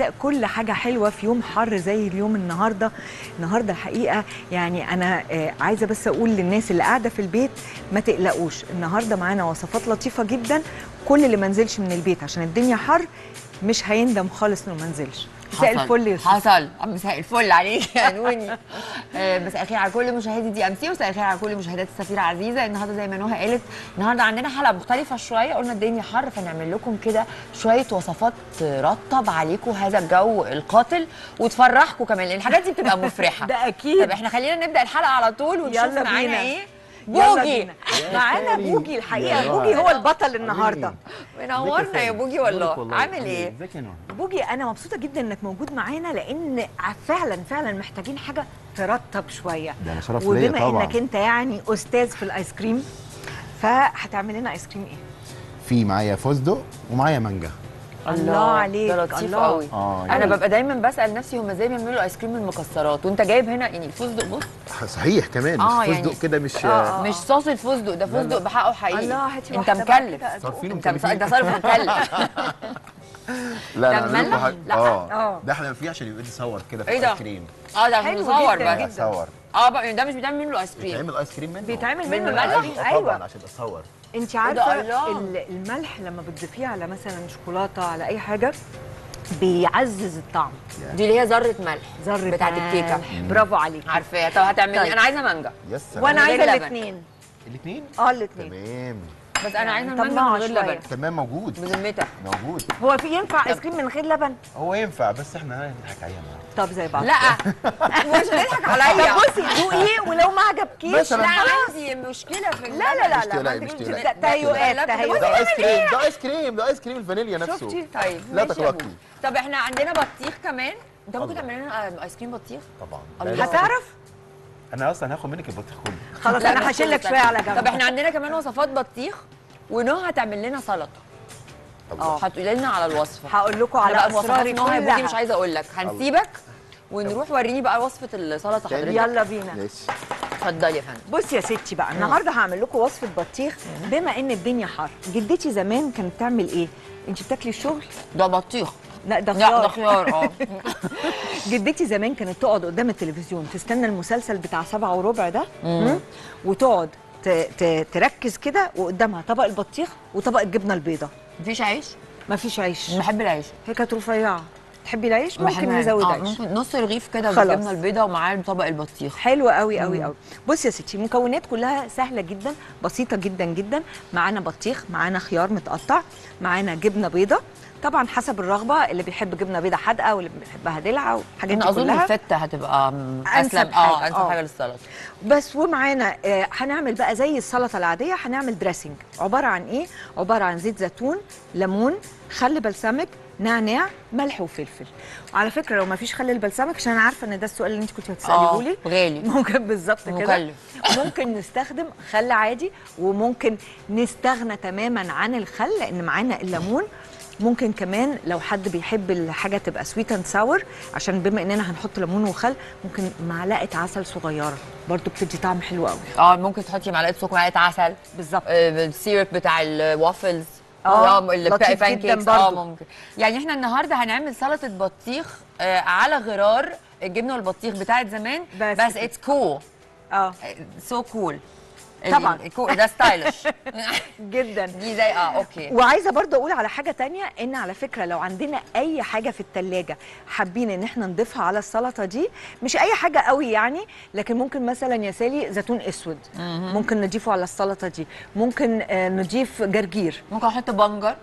مساء كل حاجه حلوه في يوم حر زي اليوم النهارده النهارده الحقيقه يعني انا آه، عايزه بس اقول للناس اللي قاعده في البيت ما تقلقوش النهارده معانا وصفات لطيفه جدا كل اللي ما نزلش من البيت عشان الدنيا حر مش هيندم خالص انه ما نزلش مساء حصل. الفل يا يوسف. حصل مساء الفل عليك يا نوني آه، مساء الخير على كل مشاهدي دي ام سي ومساء الخير على كل مشاهدات السفيره عزيزه النهارده زي ما نهى قالت النهارده عندنا حلقه مختلفه شويه قلنا الدنيا حر فنعمل لكم كده شويه وصفات ترطب عليكم هذا الجو القاتل وتفرحكم كمان لان الحاجات دي بتبقى مفرحه ده اكيد طب احنا خلينا نبدا الحلقه على طول ونشوف يلا معانا بينا. ايه يلا بوجي بينا. معانا بوجي الحقيقه يا بوجي هو رائع. البطل النهارده منورنا يا بوجي والله عامل ايه ازيك يا نهى بوجي انا مبسوطه جدا انك موجود معانا لان فعلا فعلا محتاجين حاجه ترطب شويه ده انا شرف ليا وبما طبعا انك انت يعني استاذ في الايس كريم فهتعمل لنا ايس كريم ايه في معايا فستق ومعايا مانجا الله عليك، ده لطيف الله. قوي اه انا يعني ببقى دايما بسال نفسي هم ازاي بيعملوا ايس كريم من المكسرات وانت جايب هنا يعني الفستق بص صحيح كمان آه، مش يعني- فستق كده مش آه، آه. مش صوص الفستق ده فستق بحقه حقيقي الله هاتي انت واحدة بقى مكلف كده. صارفين انت مص- ومكلفين. انت صارف مكلف لا ده انا هعمل لكم مملح؟ حاجه لا. اه اه ده احنا فيه عشان يبقى يصور كده في إيه ده؟ ايس كريم اه ده عشان حلو نصور جداً بس جداً. اصور اه بقى ده مش بيتعمل منه ايس كريم بيتعمل ايس كريم منه بيتعمل منه بالملح؟ الايس كريم آه طبعا ايوه عشان اصور انت ده عارفه الله. ال- الملح لما بتضيفيه على مثلا شوكولاته على اي حاجه بيعزز الطعم دي اللي هي ذره ملح ذره بتاعت ملح. الكيكه برافو عليك عارفاها طب هتعملي طيب. انا عايزه مانجا يس سلام. وانا من غير عايزه لبن. الاثنين الاثنين اه الاثنين تمام بس انا عايزه طب المانجا من غير شوية. لبن تمام موجود بذمتك موجود هو في ينفع ايس كريم من غير لبن هو ينفع بس احنا هنضحك عليها النهارده طب زي بعض لا مش هتضحك عليا طب بصي دوقي ولو ما عجبكيش مثلاً. لا خلاص. عندي مشكله في لا لا لا مش لا تقلقي، ما مش عندكيش تقلقي. ده تهيؤات لا، لا، تهيؤات ده ايس كريم ده ايس كريم ده ايس كريم الفانيليا نفسه شفتي طيب لا ماشي يا تقلقي. بوبي. طب احنا عندنا بطيخ كمان انت ممكن الله. تعمل لنا ايس كريم بطيخ طبعا الله. لا، لا، هتعرف انا اصلا هاخد منك البطيخ كله خلاص لا، انا بس هشيل لك استنى. شويه على جنب طب احنا عندنا كمان وصفات بطيخ ونهى هتعمل لنا سلطه الله هتقولي لنا على الوصفه هقول لكم على على بقى اسراري وصفات نهى يا بوجي مش كلها عايزه اقول لك هنسيبك ونروح وريني بقى وصفه السلطه تاني؟ حضرتك يلا بينا ماشي اتفضلي يا فندم بصي يا ستي بقى النهارده هعمل لكم وصفه بطيخ بما ان الدنيا حر جدتي زمان كانت تعمل ايه انت بتاكلي الشغل ده بطيخ لا ده لا ده خيار خيار اه جدتي زمان كانت تقعد قدام التلفزيون تستنى المسلسل بتاع سبعة وربع ده مم. وتقعد ت- ت- تركز كده وقدامها طبق البطيخ وطبق الجبنه البيضاء مفيش عيش مفيش عيش بحب العيش هي كانت رفيعه تحبي العيش بحب ممكن العيش. نزود آه، عيش ممكن نص رغيف كده خلاص. بالجبنه البيضاء ومعاه طبق البطيخ حلوه قوي قوي قوي بصي يا ستي المكونات كلها سهله جدا بسيطه جدا جدا معانا بطيخ معانا خيار متقطع معانا جبنه بيضه طبعا حسب الرغبه اللي بيحب جبنه بيضه حادقه واللي بيحبها دلعه والحاجات انا دي اظن كلها الفته هتبقى م- أنسب اسلم حاجة. اه انسب آه. حاجه للسلطه بس ومعانا آه هنعمل بقى زي السلطه العاديه هنعمل دريسنج عباره عن ايه عباره عن زيت زيتون ليمون خل بلسمك نعناع ملح وفلفل وعلى فكره لو ما فيش خل البلسمك عشان انا عارفه ان ده السؤال اللي انت كنت هتساليه لي غالي ممكن بالظبط كده مكلف. ممكن نستخدم خل عادي وممكن نستغنى تماما عن الخل لان معانا الليمون ممكن كمان لو حد بيحب الحاجه تبقى سويت اند ساور عشان بما اننا هنحط ليمون وخل ممكن معلقه عسل صغيره برضو بتدي طعم حلو قوي اه ممكن تحطي معلقه سكر معلقه عسل بالظبط آه، السيرب بتاع الوافلز آه، اللي لطيف بتاع جداً البانكيكس اه برضو. ممكن يعني احنا النهارده هنعمل سلطه بطيخ آه على غرار الجبنه والبطيخ بتاعت زمان بس بس كده. اتس كول اه سو كول طبعاً. ده ستايلش جدا دي زي اه اوكي وعايزه برضه اقول على حاجه تانية ان على فكره لو عندنا اي حاجه في التلاجة حابين ان احنا نضيفها على السلطه دي مش اي حاجه قوي يعني لكن ممكن مثلا يا سالي زيتون اسود ممكن نضيفه على السلطه دي ممكن آه، نضيف جرجير ممكن احط بنجر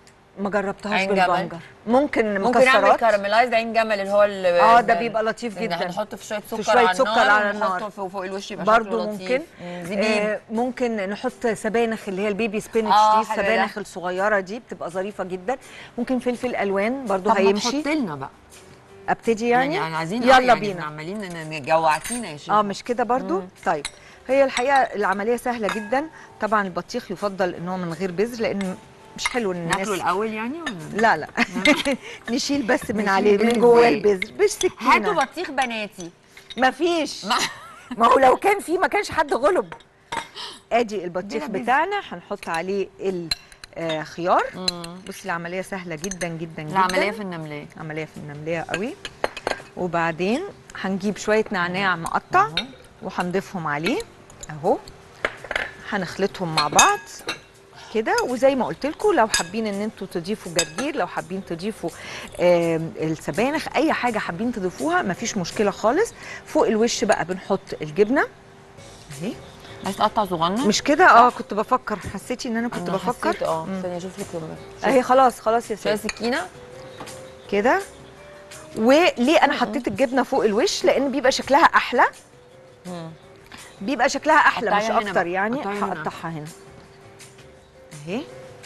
ما جربتهاش عين جمل. بالبنجر ممكن ممكن نعمل مكسرات كارملايز عين جمل اللي هو ال- اه ده بيبقى لطيف جدا هنحطه في شويه سكر شوية على سكر النار على ونحطه النار. فوق, فوق الوش يبقى برضو شكله ممكن لطيف. مم، زبيب آه ممكن نحط سبانخ اللي هي البيبي سبينش آه، دي حلو ده. السبانخ الصغيره دي بتبقى ظريفه جدا ممكن فلفل الوان برضو طب ما هيمشي تحط لنا بقى ابتدي يعني, يعني عايزين يلا يعني بينا احنا عمالين ن- جوعتينا يا شيخ اه مش كده برضو طيب هي الحقيقه العمليه سهله جدا طبعا البطيخ يفضل ان هو من غير بذر لان مش حلو ان الناس ناكله الاول يعني ولا لا لا نشيل بس من نشيل عليه البذر من جواه إزاي؟ البذر مش هاتوا سكينه بطيخ بناتي مفيش ما- ما هو لو كان في ما كانش حد غلب ادي البطيخ بلا بذر. بتاعنا هنحط عليه ال آه خيار بصي العمليه سهله جدا جدا جدا العمليه في النمليه عمليه في النمليه قوي وبعدين هنجيب شويه نعناع مقطع وهنضيفهم عليه اهو هنخلطهم مع بعض كده وزي ما قلت لكم لو حابين ان انتوا تضيفوا جرجير لو حابين تضيفوا آم، السبانخ اي حاجه حابين تضيفوها مفيش مشكله خالص فوق الوش بقى بنحط الجبنه اهي عايز تقطع صغنن مش كده اه كنت بفكر حسيتي ان انا كنت أنا بفكر حسيت اه مم. استني اشوف لك اهي خلاص خلاص يا شويه سيدي سكينه كده وليه انا حطيت الجبنه فوق الوش لان بيبقى شكلها احلى مم. بيبقى شكلها احلى مش قطعيها هنا اكتر بقى، يعني قطعيها هنا. هقطعها هنا اهي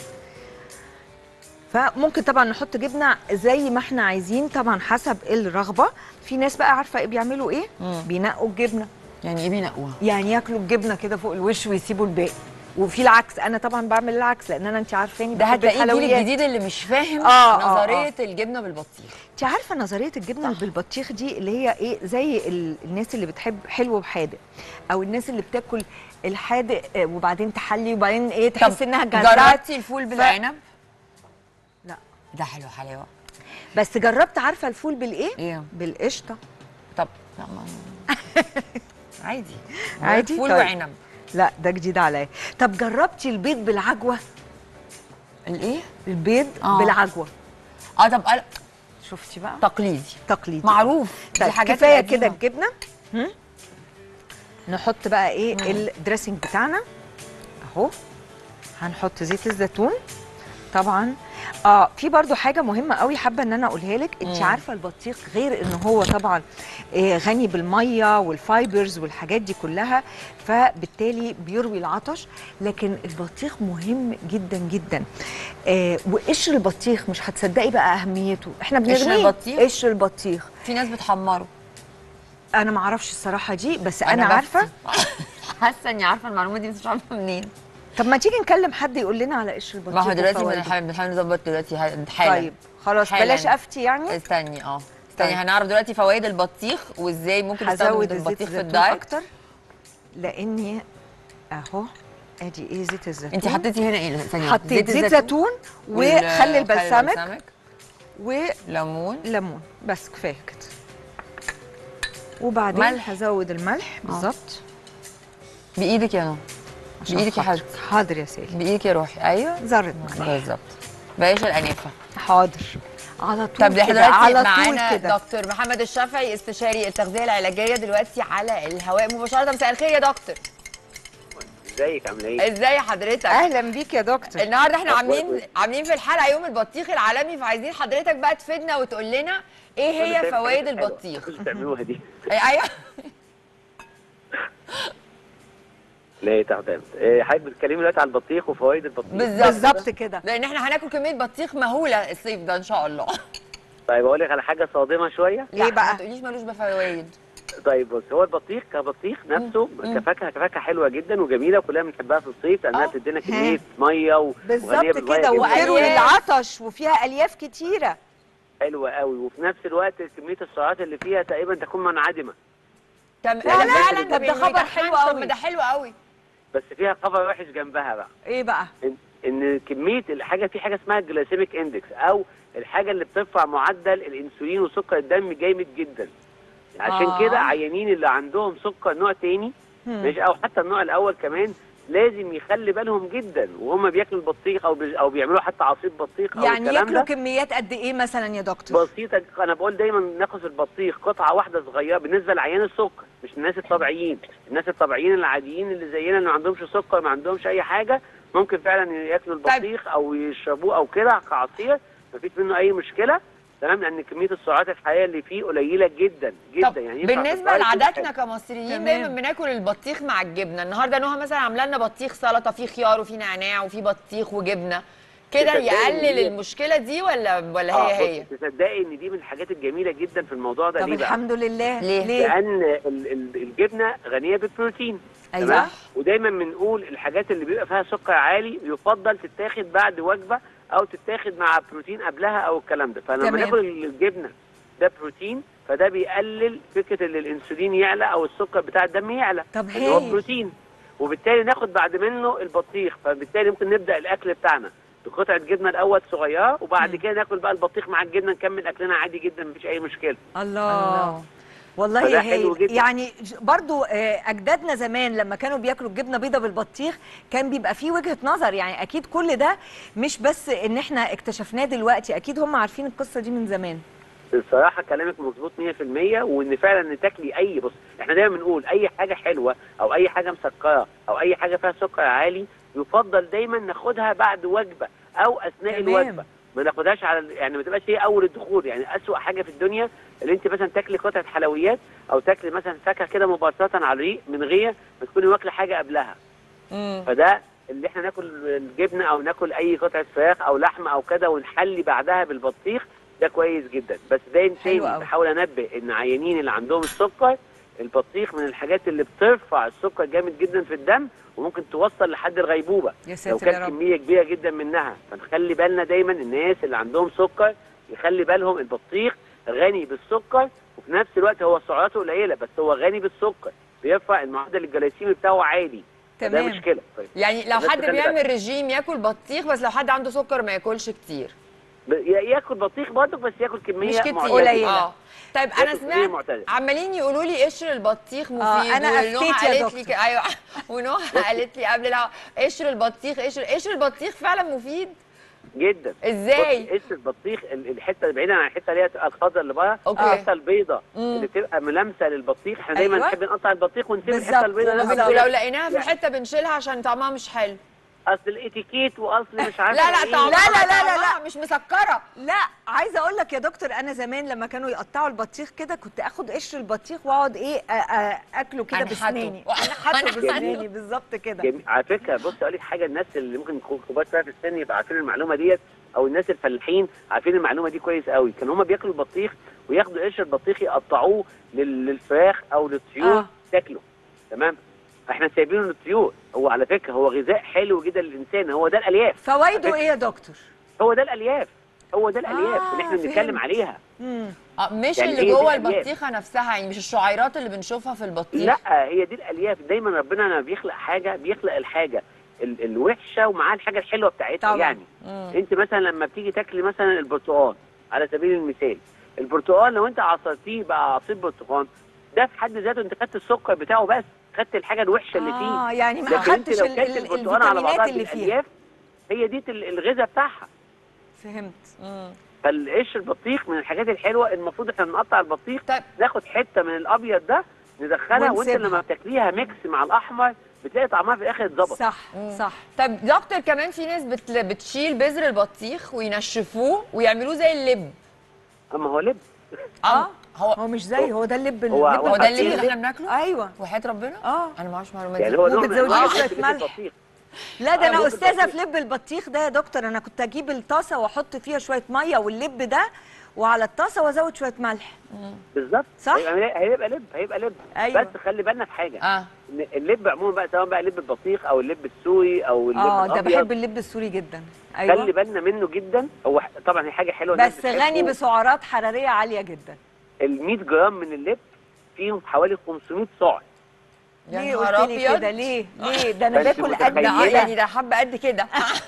فممكن طبعا نحط جبنه زي ما احنا عايزين طبعا حسب الرغبه في ناس بقى عارفه ايه بيعملوا ايه مم. بينقوا الجبنه يعني ايه بينقوها يعني ياكلوا الجبنه كده فوق الوش ويسيبوا الباقي وفي العكس انا طبعا بعمل العكس لان انا انت عارفاني ده بحب هتلاقيه الجيل الحلويات. الجديد اللي مش فاهم آه، آه، نظريه الجبنه بالبطيخ انت عارفه نظريه الجبنه بالبطيخ دي اللي هي ايه زي ال- الناس اللي بتحب حلو وحادق او الناس اللي بتاكل الحادق آه، وبعدين تحلي وبعدين ايه تحس انها جزعت جربتي الفول بالعنب لا ده حلو حلاوه بس جربت عارفه الفول بالايه ايه بالقشطه طب لا ما عادي عادي؟ فول طيب. وعنب لا ده جديد عليا طب جربتي البيض بالعجوه الايه البيض آه. بالعجوه اه طب قال- شفتي بقى تقليدي تقليدي معروف طيب دي حاجات كفايه القديمة. كده الجبنه هم؟ نحط بقى ايه الدريسنج بتاعنا اهو هنحط زيت الزيتون طبعا اه في برضو حاجه مهمه قوي حابه ان انا اقولها لك انت مم. عارفه البطيخ غير ان هو طبعا آه غني بالميه والفايبرز والحاجات دي كلها فبالتالي بيروي العطش لكن البطيخ مهم جدا جدا آه وقشر البطيخ مش هتصدقي بقى اهميته احنا قشر بنرميه البطيخ؟ قشر البطيخ في ناس بتحمره انا ما اعرفش الصراحه دي بس انا, بفتي. عارفه حاسه اني عارفه المعلومه دي بس مش عارفه منين طب ما تيجي نكلم حد يقول لنا على قشر البطيخ ما هو دلوقتي وفوائده. بنحاول بنحاول نظبط دلوقتي ه- حالا طيب خلاص حالاً. بلاش افتي يعني استني اه استني طيب. هنعرف دلوقتي فوائد البطيخ وازاي ممكن نستخدم هزود الزيت البطيخ في الزيتون الدايت اكتر لاني اهو ادي ايه زيت الزيتون انت حطيتي هنا ايه ثانيه واحدة. حطيت زيت زيتون وال- وخل البلسمك البلسمك، وليمون ليمون بس كفايه كده وبعدين ملح. هزود الملح بالظبط بايدك يا نور عشان بايدك يا خاطر. حبيبتي حاضر يا سيدي بايدك يا روحي ايوه ذره ملح بالظبط بلاش الانافه حاضر على طول طب احنا كده دلوقتي على طول معانا كده دكتور محمد الشافعي استشاري التغذيه العلاجيه دلوقتي على الهواء مباشره مساء الخير يا دكتور ازيك عامله ايه؟ ازاي حضرتك اهلا بيك يا دكتور النهارده احنا أخبارك عاملين إيه؟ عاملين في الحلقه يوم البطيخ العالمي فعايزين حضرتك بقى تفيدنا وتقول لنا ايه أنا هي شايف فوائد حاجات حلوة. البطيخ اللي بتعملوها دي أي- ايوه لا تمام إيه، حضرتك بتتكلمي دلوقتي على البطيخ وفوائد البطيخ بالظبط بالظبط كده لان احنا هناكل كميه بطيخ مهوله الصيف ده ان شاء الله طيب اقول لك على حاجه صادمه شويه ليه لا، بقى؟ ما تقوليش ملوش بفوائد طيب بص هو البطيخ كبطيخ نفسه مم. كفاكهه كفاكهه حلوه جدا وجميله وكلنا بنحبها في الصيف لانها آه. بتدينا ها. كميه ميه و- وغنيه بالظبط بالمية كده جداً. وبتروي وألياف. العطش وفيها الياف كتيره حلوه قوي وفي نفس الوقت كميه السعرات اللي فيها تقريبا تكون منعدمه طب لا، لا، فعلا طب ده ده خبر حلو طب قوي. ما ده حلو قوي بس فيها خبر وحش جنبها بقى ايه بقى ان ان كميه الحاجه في حاجه اسمها الجلايسيميك اندكس او الحاجه اللي بترفع معدل الانسولين وسكر الدم جامد جدا عشان آه. كده عيانين اللي عندهم سكر نوع تاني مم. مش او حتى النوع الاول كمان لازم يخلي بالهم جدا وهم بياكلوا البطيخ او بي او بيعملوا حتى عصير بطيخ او يعني الكلام ياكلوا ده كميات قد ايه مثلا يا دكتور بسيطه انا بقول دايما ناخذ البطيخ قطعه واحده صغيره بالنسبه لعيان السكر مش الناس الطبيعيين الناس الطبيعيين العاديين اللي زينا اللي ما عندهمش سكر ما عندهمش اي حاجه ممكن فعلا ياكلوا البطيخ او يشربوه او كده كعصير مفيش منه اي مشكله تمام لان كميه السعرات الحراريه اللي فيه قليله جدا جدا طب يعني ينفع بالنسبه تطلعي كل لعاداتنا حاجة. كمصريين تمام. دايما بناكل البطيخ مع الجبنه النهارده نهى مثلا عامله لنا بطيخ سلطه فيه خيار وفيه نعناع وفيه بطيخ وجبنه كده تصدقي يقلل إن هي- المشكله دي ولا ولا آه، هي هي بصي، تصدقي ان دي من الحاجات الجميله جدا في الموضوع ده طب ليه بقى؟ الحمد لله ليه؟ لان ال- ال- الجبنه غنيه بالبروتين ايوه تمام ودايما بنقول الحاجات اللي بيبقى فيها سكر عالي يفضل تتاخد بعد وجبه او تتاخد مع بروتين قبلها او الكلام ده فلما تمام. ناكل الجبنه ده بروتين فده بيقلل فكره ان الانسولين يعلى او السكر بتاع الدم يعلى طب اللي هو هايل بروتين وبالتالي ناخد بعد منه البطيخ فبالتالي ممكن نبدا الاكل بتاعنا بقطعه جبنه الاول صغيره وبعد كده ناكل بقى البطيخ مع الجبنه نكمل اكلنا عادي جدا مفيش اي مشكله الله, الله. والله فده هي حلو جدا. يعني ج- برضو آه، اجدادنا زمان لما كانوا بياكلوا الجبنه بيضه بالبطيخ كان بيبقى فيه وجهه نظر يعني اكيد كل ده مش بس ان احنا اكتشفناه دلوقتي اكيد هم عارفين القصه دي من زمان الصراحه كلامك مظبوط 100% وان فعلا ان تاكلي اي بص احنا دايما بنقول اي حاجه حلوه او اي حاجه مسكره او اي حاجه فيها سكر عالي يفضل دايما ناخدها بعد وجبه او اثناء تمام. الوجبه ما ناخدهاش على ال- يعني ما تبقاش هي اول الدخول يعني اسوأ حاجه في الدنيا اللي انت مثلا تاكلي قطعه حلويات او تاكلي مثلا فاكهه كده مباشره على الريق من غير ما تكوني واكله حاجه قبلها مم. فده اللي احنا ناكل الجبنه او ناكل اي قطعه فراخ او لحمه او كده ونحلي بعدها بالبطيخ ده كويس جدا بس دايما حلو تاني أوي. بحاول انبه ان عيانين اللي عندهم السكر البطيخ من الحاجات اللي بترفع السكر جامد جدا في الدم وممكن توصل لحد الغيبوبه يا لو ساتر يا كان رب كميه كبيره جدا منها فنخلي بالنا دايما الناس اللي عندهم سكر يخلي بالهم البطيخ غني بالسكر وفي نفس الوقت هو سعراته قليله بس هو غني بالسكر بيرفع المعدل الجلايسيمي بتاعه عالي ده تمام مشكله طيب يعني لو بس حد خلي بيعمل رجيم ياكل بطيخ بس لو حد عنده سكر ما ياكلش كتير ب- يا- ياكل بطيخ برضه بس ياكل كميه مش كتير معتدلة. قليلة. اه طيب انا ياكل كمية سمعت معتدلة. عمالين يقولوا لي قشر البطيخ مفيد آه، أنا ونهى أفتيت يا قالت لي دكتور. ك- ايوه ونهى قالت لي قبل الهوا قشر البطيخ قشر قشر البطيخ فعلا مفيد جدا ازاي؟ بص، قشر البطيخ ال- الحته اللي بعيدا عن الحته اللي هي تبقى الخضراء اللي بره أوكي. الحته البيضاء مم. اللي بتبقى ملامسه للبطيخ احنا دايما أيوة. نحب نقطع البطيخ ونسيب بالظبط. الحته البيضاء بالظبط. ده ولو لقيناها في يعني حته بنشيلها عشان طعمها مش حلو اصل الاتيكيت واصل مش عارف لا لا طعمها لا، لا، لا، لا، لا. طعمها مش مسكره لا عايزه اقول لك يا دكتور انا زمان لما كانوا يقطعوا البطيخ كده كنت اخد قشر البطيخ واقعد ايه أ- أ- اكله كده أنحته. بسناني انحته أنحته. بسناني بالظبط كده جميل. على فكره بص اقول لك حاجه الناس اللي ممكن يكونوا كبار شويه في السن يبقى عارفين المعلومه ديت او الناس الفلاحين عارفين المعلومه دي كويس قوي كانوا هم بياكلوا البطيخ وياخدوا قشر البطيخ يقطعوه لل- للفراخ او للطيور آه. تاكله تمام احنا سايبينه للطيور هو على فكره هو غذاء حلو جدا للانسان هو ده الالياف فوائده ايه يا دكتور هو ده الالياف هو ده الالياف آه، اللي احنا بنتكلم فهمت. عليها مم. اه مش يعني اللي هي دي جوه الألياف. البطيخه نفسها يعني مش الشعيرات اللي بنشوفها في البطيخ لا هي دي الالياف دايما ربنا لما بيخلق حاجه بيخلق الحاجه ال- الوحشه ومعاها الحاجه الحلوه بتاعتها طبعا. يعني مم. انت مثلا لما بتيجي تاكلي مثلا البرتقال على سبيل المثال البرتقال لو انت عصرتيه بقى عصير برتقال ده في حد ذاته انت خدت السكر بتاعه بس خدت الحاجه الوحشه اللي فيه اه يعني ما لكن انت اخدتش لو ال- كلت ال- البرتقال على الفيتامينات بعضها اللي فيها بالالياف هي دي ال- الغذاء بتاعها فهمت مم. فالقش البطيخ من الحاجات الحلوه المفروض احنا نقطع البطيخ طيب. ناخد حته من الابيض ده ندخلها وانت ونسيبها. لما بتاكليها ميكس مع الاحمر بتلاقي طعمها في الاخر اتظبط صح مم. صح طب دكتور كمان في ناس بت... بتشيل بذر البطيخ وينشفوه ويعملوه زي اللب اما هو لب اه هو هو مش زي هو ده اللب هو- اللب هو ده اللب البطيخ. اللي احنا بناكله ايوه وحياه ربنا اه انا ما اعرفش المعلومه يعني دي هو نوع من وبتزوديه أنواع شوية لب ملح. البطيخ. لا ده آه، انا لب استاذه البطيخ. في لب البطيخ ده يا دكتور انا كنت اجيب الطاسه واحط فيها شويه ميه واللب ده وعلى الطاسه وازود شويه ملح بالظبط صح؟ هيبقى هيبقى لب هيبقى لب أيوة. بس خلي بالنا في حاجه اه إن اللب عموما بقى سواء بقى لب البطيخ او اللب السوري او اللب اه ده الابيض بحب اللب السوري جدا خلي ايوه بالنا منه جدا هو ح- طبعا هي حاجه حلوه الناس بس غني بتحبه. بسعرات حراريه عاليه جدا ال 100 جرام من اللب فيهم حوالي 500 سعر يا ليه نهار قلت لي أبيض. كده ليه ليه ده انا فأنت باكل قد ده متخيلة؟ آه، يعني كده ده حبه قد كده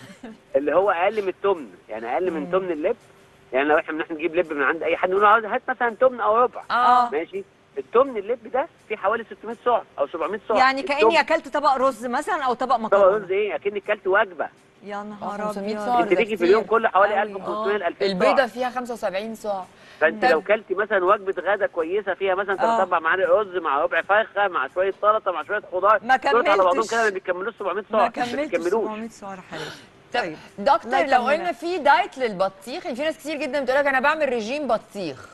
اللي هو اقل من التمن يعني اقل من تمن اللب يعني لو احنا بنروح نجيب لب من عند اي حد نقول له عاوز هات مثلا تمن او ربع اه ماشي التمن اللب ده فيه حوالي 600 سعر او 700 سعر يعني التمن. كاني اكلت طبق رز مثلا او طبق طبعا مكرونه رز ايه اكنك كلت وجبه يا نهار 500 ابيض سعر. انت ده تيجي في كتير. اليوم كله حوالي أوي. 1500 ل 2000 البيضه سعر فيها 75 سعر فانت طب- لو كلت مثلا وجبه غدا كويسه فيها مثلا ثلاث آه. اربع معالق رز مع ربع فرخه مع شويه سلطه مع شويه خضار ما دول على بعضهم كملتش. كده ما بيكملوش 700 سعر ما ما كملتش بيكملوش 700 سعر حراري طب طيب دكتور لا لو يكملها. قلنا في دايت للبطيخ يعني في ناس كتير جدا بتقول لك انا بعمل رجيم بطيخ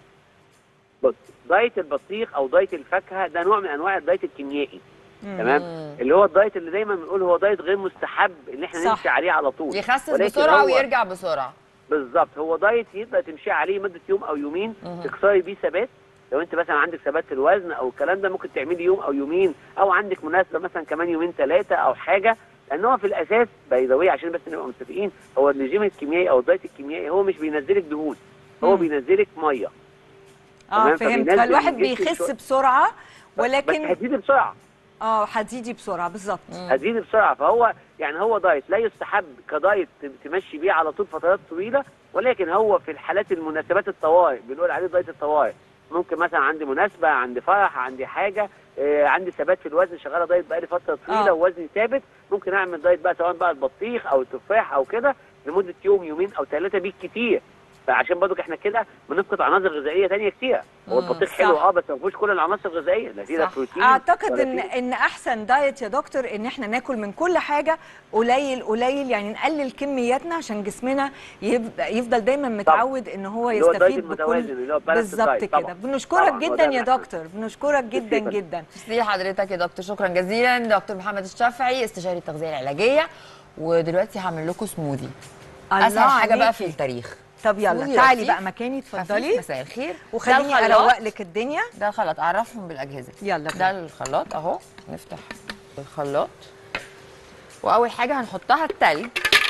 بص دايت البطيخ او دايت الفاكهه ده نوع من انواع الدايت الكيميائي تمام مم. اللي هو الدايت اللي دايما بنقول هو دايت غير مستحب ان احنا صح. نمشي عليه على طول يخسس ولكن بسرعه هو- ويرجع بسرعه بالظبط هو دايت يقدر تمشي عليه مده يوم او يومين مهم. تكسري بيه ثبات لو انت مثلا عندك ثبات في الوزن او الكلام ده ممكن تعملي يوم او يومين او عندك مناسبه مثلا كمان يومين ثلاثه او حاجه لان هو في الاساس باي ذا عشان بس نبقى متفقين هو الرجيم الكيميائي او الدايت الكيميائي هو مش بينزلك دهون هو مم. بينزلك ميه اه تمام، فهمت فبينزل فالواحد الجسم بيخس شوية. بسرعه بس ولكن هتزيد بسرعه اه هتزيدي بسرعه بالظبط هتزيد بسرعه فهو يعني هو دايت لا يستحب كدايت تمشي بيه على طول فترات طويله ولكن هو في الحالات المناسبات الطوارئ بنقول عليه دايت الطوارئ ممكن مثلا عندي مناسبه عندي فرح عندي حاجه آه عندي ثبات في الوزن شغاله دايت بقالي فتره طويله آه. ووزني ثابت ممكن اعمل دايت بقى سواء بقى البطيخ او التفاح او كده لمده يوم يومين او ثلاثه بالكتير فعشان برضك احنا كده بنفقد عناصر غذائيه تانية كتير هو مم، البطيخ صح. حلو اه بس ما فيهوش كل العناصر الغذائيه لا فيه لا صح. بروتين اعتقد ولا ان فيه- ان احسن دايت يا دكتور ان احنا ناكل من كل حاجه قليل قليل يعني نقلل كمياتنا عشان جسمنا يبدا يفضل دايما متعود ان هو اللي هو الدايت يستفيد المتوازن، بكل اللي هو balance بالظبط diet كده طبعاً. بنشكرك طبعاً، هو جدا ده يا الأحسن. دكتور بنشكرك جدا شكراً. جدا ميرسي حضرتك يا دكتور شكرا جزيلا دكتور محمد الشافعي استشاري التغذيه العلاجيه ودلوقتي هعمل لكم سموذي اسهل الله حاجه بقى عليكي. في التاريخ طب يلا سموذي تعالي لطيف. بقى مكاني خفيف اتفضلي مساء الخير وخليني ده الخلاط. اروق لك الدنيا ده الخلاط اعرفهم بالاجهزه يلا ده بينا. الخلاط اهو نفتح الخلاط واول حاجه هنحطها التلج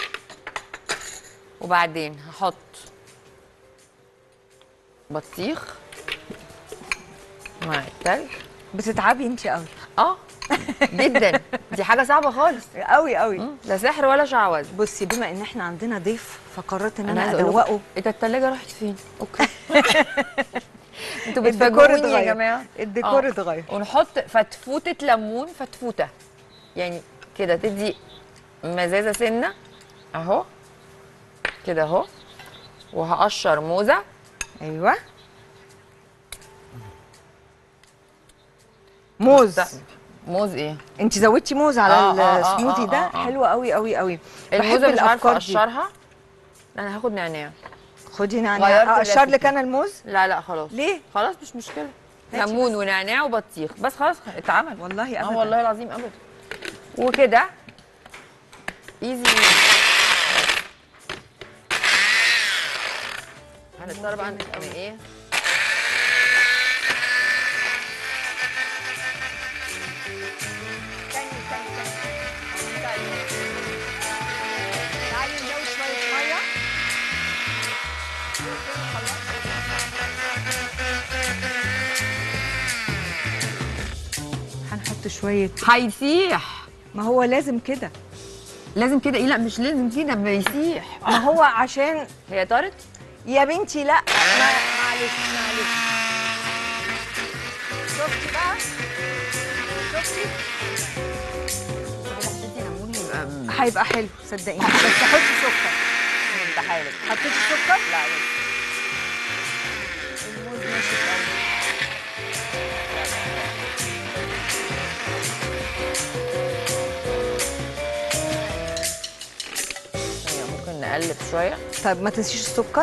وبعدين هحط بطيخ مع التلج بتتعبي انت قوي اه جدا دي حاجه صعبه خالص قوي قوي مم، لا سحر ولا شعوذه بصي بما ان احنا عندنا ضيف فقررت ان انا, عايزة أقول لكم، ادوقه ايه ده التلاجة راحت فين؟ اوكي انتوا الديكور بتفاجئوني يا اتغير. جماعه الديكور آه. اتغير. ونحط فتفوته ليمون فتفوته يعني كده تدي مزازه سنه اهو كده اهو وهقشر موزه ايوه موز موز ايه؟ انت زودتي موز على آه، آه، آه، السموذي آه، ده آه، آه. حلو قوي قوي قوي بحب الموزه مش عارفه الافكار دي اقشرها انا هاخد نعناع خدي غيرت نعناع اقشر الريسيبي. لك انا الموز لا لا خلاص ليه؟ خلاص مش مشكله ماشي ليمون ونعناع وبطيخ بس خلاص اتعمل والله اه ابدا والله العظيم ابدا وكده ايزي هنضطر بقى نبقى ايه تعالي نزود شويه ميه هنحط شويه هيسيح ما هو لازم كده لازم كده ايه لا مش لازم كده ما يسيح ما هو عشان هي طارت يا بنتي لا ما معلش معلش شفتي بقى شفتي حطيتي ليمون يبقى هيبقى حلو صدقيني بس حطي سكر متحالف حطيتي سكر لا الموز ناشف قوي هي ممكن نقلب شويه طيب ما تنسيش السكر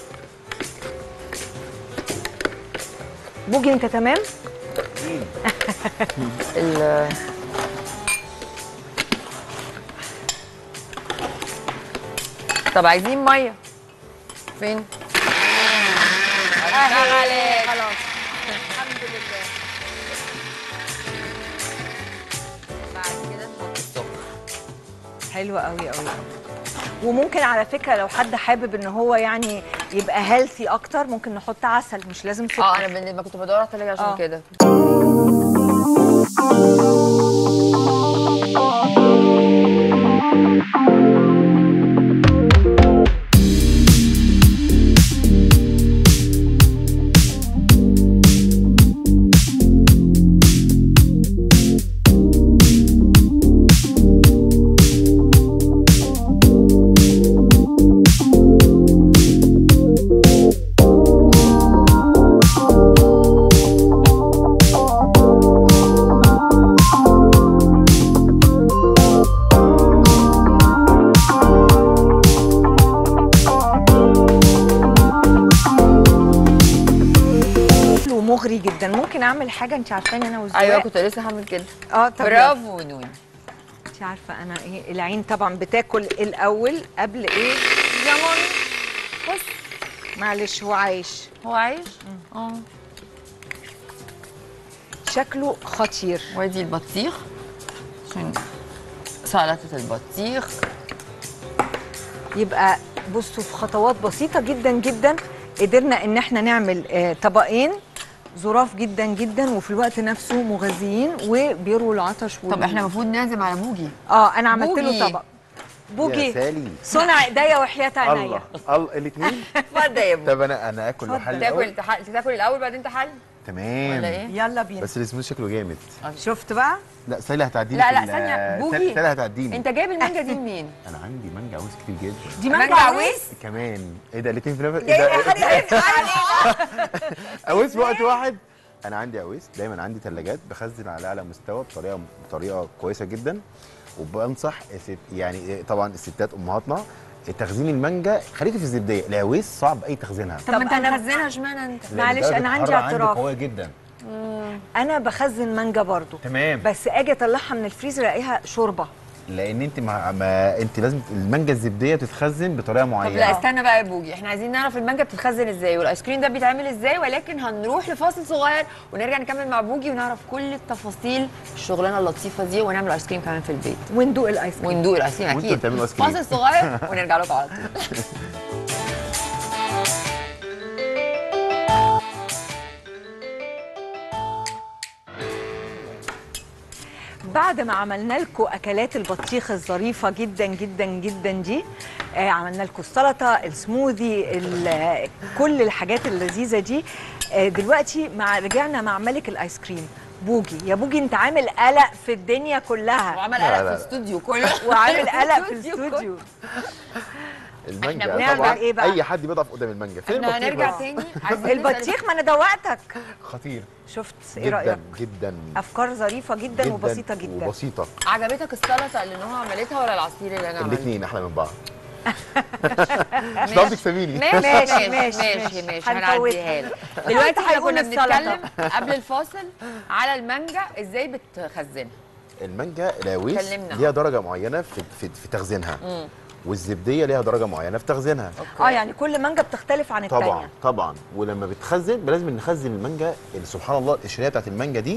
بوجي انت تمام ال طب عايزين ميه فين؟ اهي خلاص الحمد لله بعد كده نحط السكر حلو قوي قوي وممكن على فكره لو حد حابب ان هو يعني يبقى هيلثي اكتر ممكن نحط عسل مش لازم سكر اه انا بن- كنت بدور على التلاجة عشان آه. كده ومغري جدا ممكن اعمل حاجه انت عارفاني انا والزواق ايوه كنت لسه هعمل كده اه طب يلا. برافو نون انت عارفه انا ايه العين طبعا بتاكل الاول قبل ايه يا مامي بص معلش هو عايش هو عايش اه شكله خطير وادي البطيخ عشان سلطه البطيخ يبقى بصوا في خطوات بسيطه جدا جدا قدرنا ان احنا نعمل آه، طبقين ظراف جدا جدا وفي الوقت نفسه مغذيين وبيرووا العطش طب احنا المفروض نعزم على بوجي اه انا عملت له بوجي. طبق يا بوجي سالي صنع ايديا وحياه عينيا الله الله الاثنين اتفضل يا بوجي طب انا انا اكل اتفضل. وحل تاكل الأول؟ تحل تاكل الاول بعدين تحل تمام ولا ايه؟ يلا بينا بس السموث شكله جامد شفت بقى لا سالي هتعديني لا في لا ال- ثانيه سالي- بوجي سالي هتعديني انت جايب المانجا دي منين؟ انا عندي مانجا عويس كتير جدا دي مانجا مانجا عويس؟ عويس كمان ايه ده الاثنين في نفس ايه ده عويس في وقت واحد انا عندي عويس دايما عندي ثلاجات بخزن على اعلى مستوى بطريقه بطريقه كويسه جدا وبنصح الست يعني طبعا الستات امهاتنا تخزين المانجا خليكي في الزبديه العويس صعب اي تخزينها طب ما انت أنا- مخزنها اشمعنى انت؟ لأن معلش، درجة أنا عندي الحرارة اعتراف. قويه جدا انا بخزن مانجا برضو تمام بس اجي اطلعها من الفريزر الاقيها شوربه لان انت ما, ما انت لازم المانجا الزبديه تتخزن بطريقه طب معينه لا استنى بقى يا بوجي احنا عايزين نعرف المانجا بتتخزن ازاي والايس كريم ده بيتعمل ازاي ولكن هنروح لفاصل صغير ونرجع نكمل مع بوجي ونعرف كل التفاصيل الشغلانه اللطيفه دي ونعمل ايس كريم كمان في البيت وندوق الايس كريم وندوق الايس كريم وانتوا اكيد بتعملوا آيس كريم. فاصل صغير ونرجع لكم على طول بعد ما عملنا لكم اكلات البطيخ الظريفه جدا جدا جدا دي آه عملنا لكم السلطه السموذي ال- كل الحاجات اللذيذه دي آه دلوقتي مع رجعنا مع ملك الايس كريم بوجي يا بوجي انت عامل قلق في الدنيا كلها وعمل لا، قلق لا، في لا. الاستوديو كله وعامل قلق في الاستوديو الاستوديو المانجا إحنا بنعمل طبعا إيه بقى؟ اي حد بيضعف قدام المانجا فين احنا البطيخ هنرجع بس؟ تاني عايزين نسأل- البطيخ ما انا دوقتك خطير شفت ايه رايك جدا جدا افكار ظريفه جدا, جدا وبسيطه جدا وبسيطه عجبتك السلطه اللي نوها عملتها ولا العصير اللي انا عملته؟ الاثنين احلى من بعض مش هتعرفي تكسبيني ماشي ماشي، ماشي ماشي، ماشي ماشي. ماشي هنفوتها. هنعديها لك دلوقتي احنا هيقول كنا السلطة. بنتكلم قبل الفاصل على المانجا ازاي بتخزنها المانجا العويس كلمنا. ليها درجه معينه في في, في تخزينها والزبديه ليها درجه معينه في تخزينها اه يعني كل مانجا بتختلف عن الثانيه طبعا طبعا ولما بتخزن لازم نخزن المانجا اللي سبحان الله القشريه بتاعت المانجا دي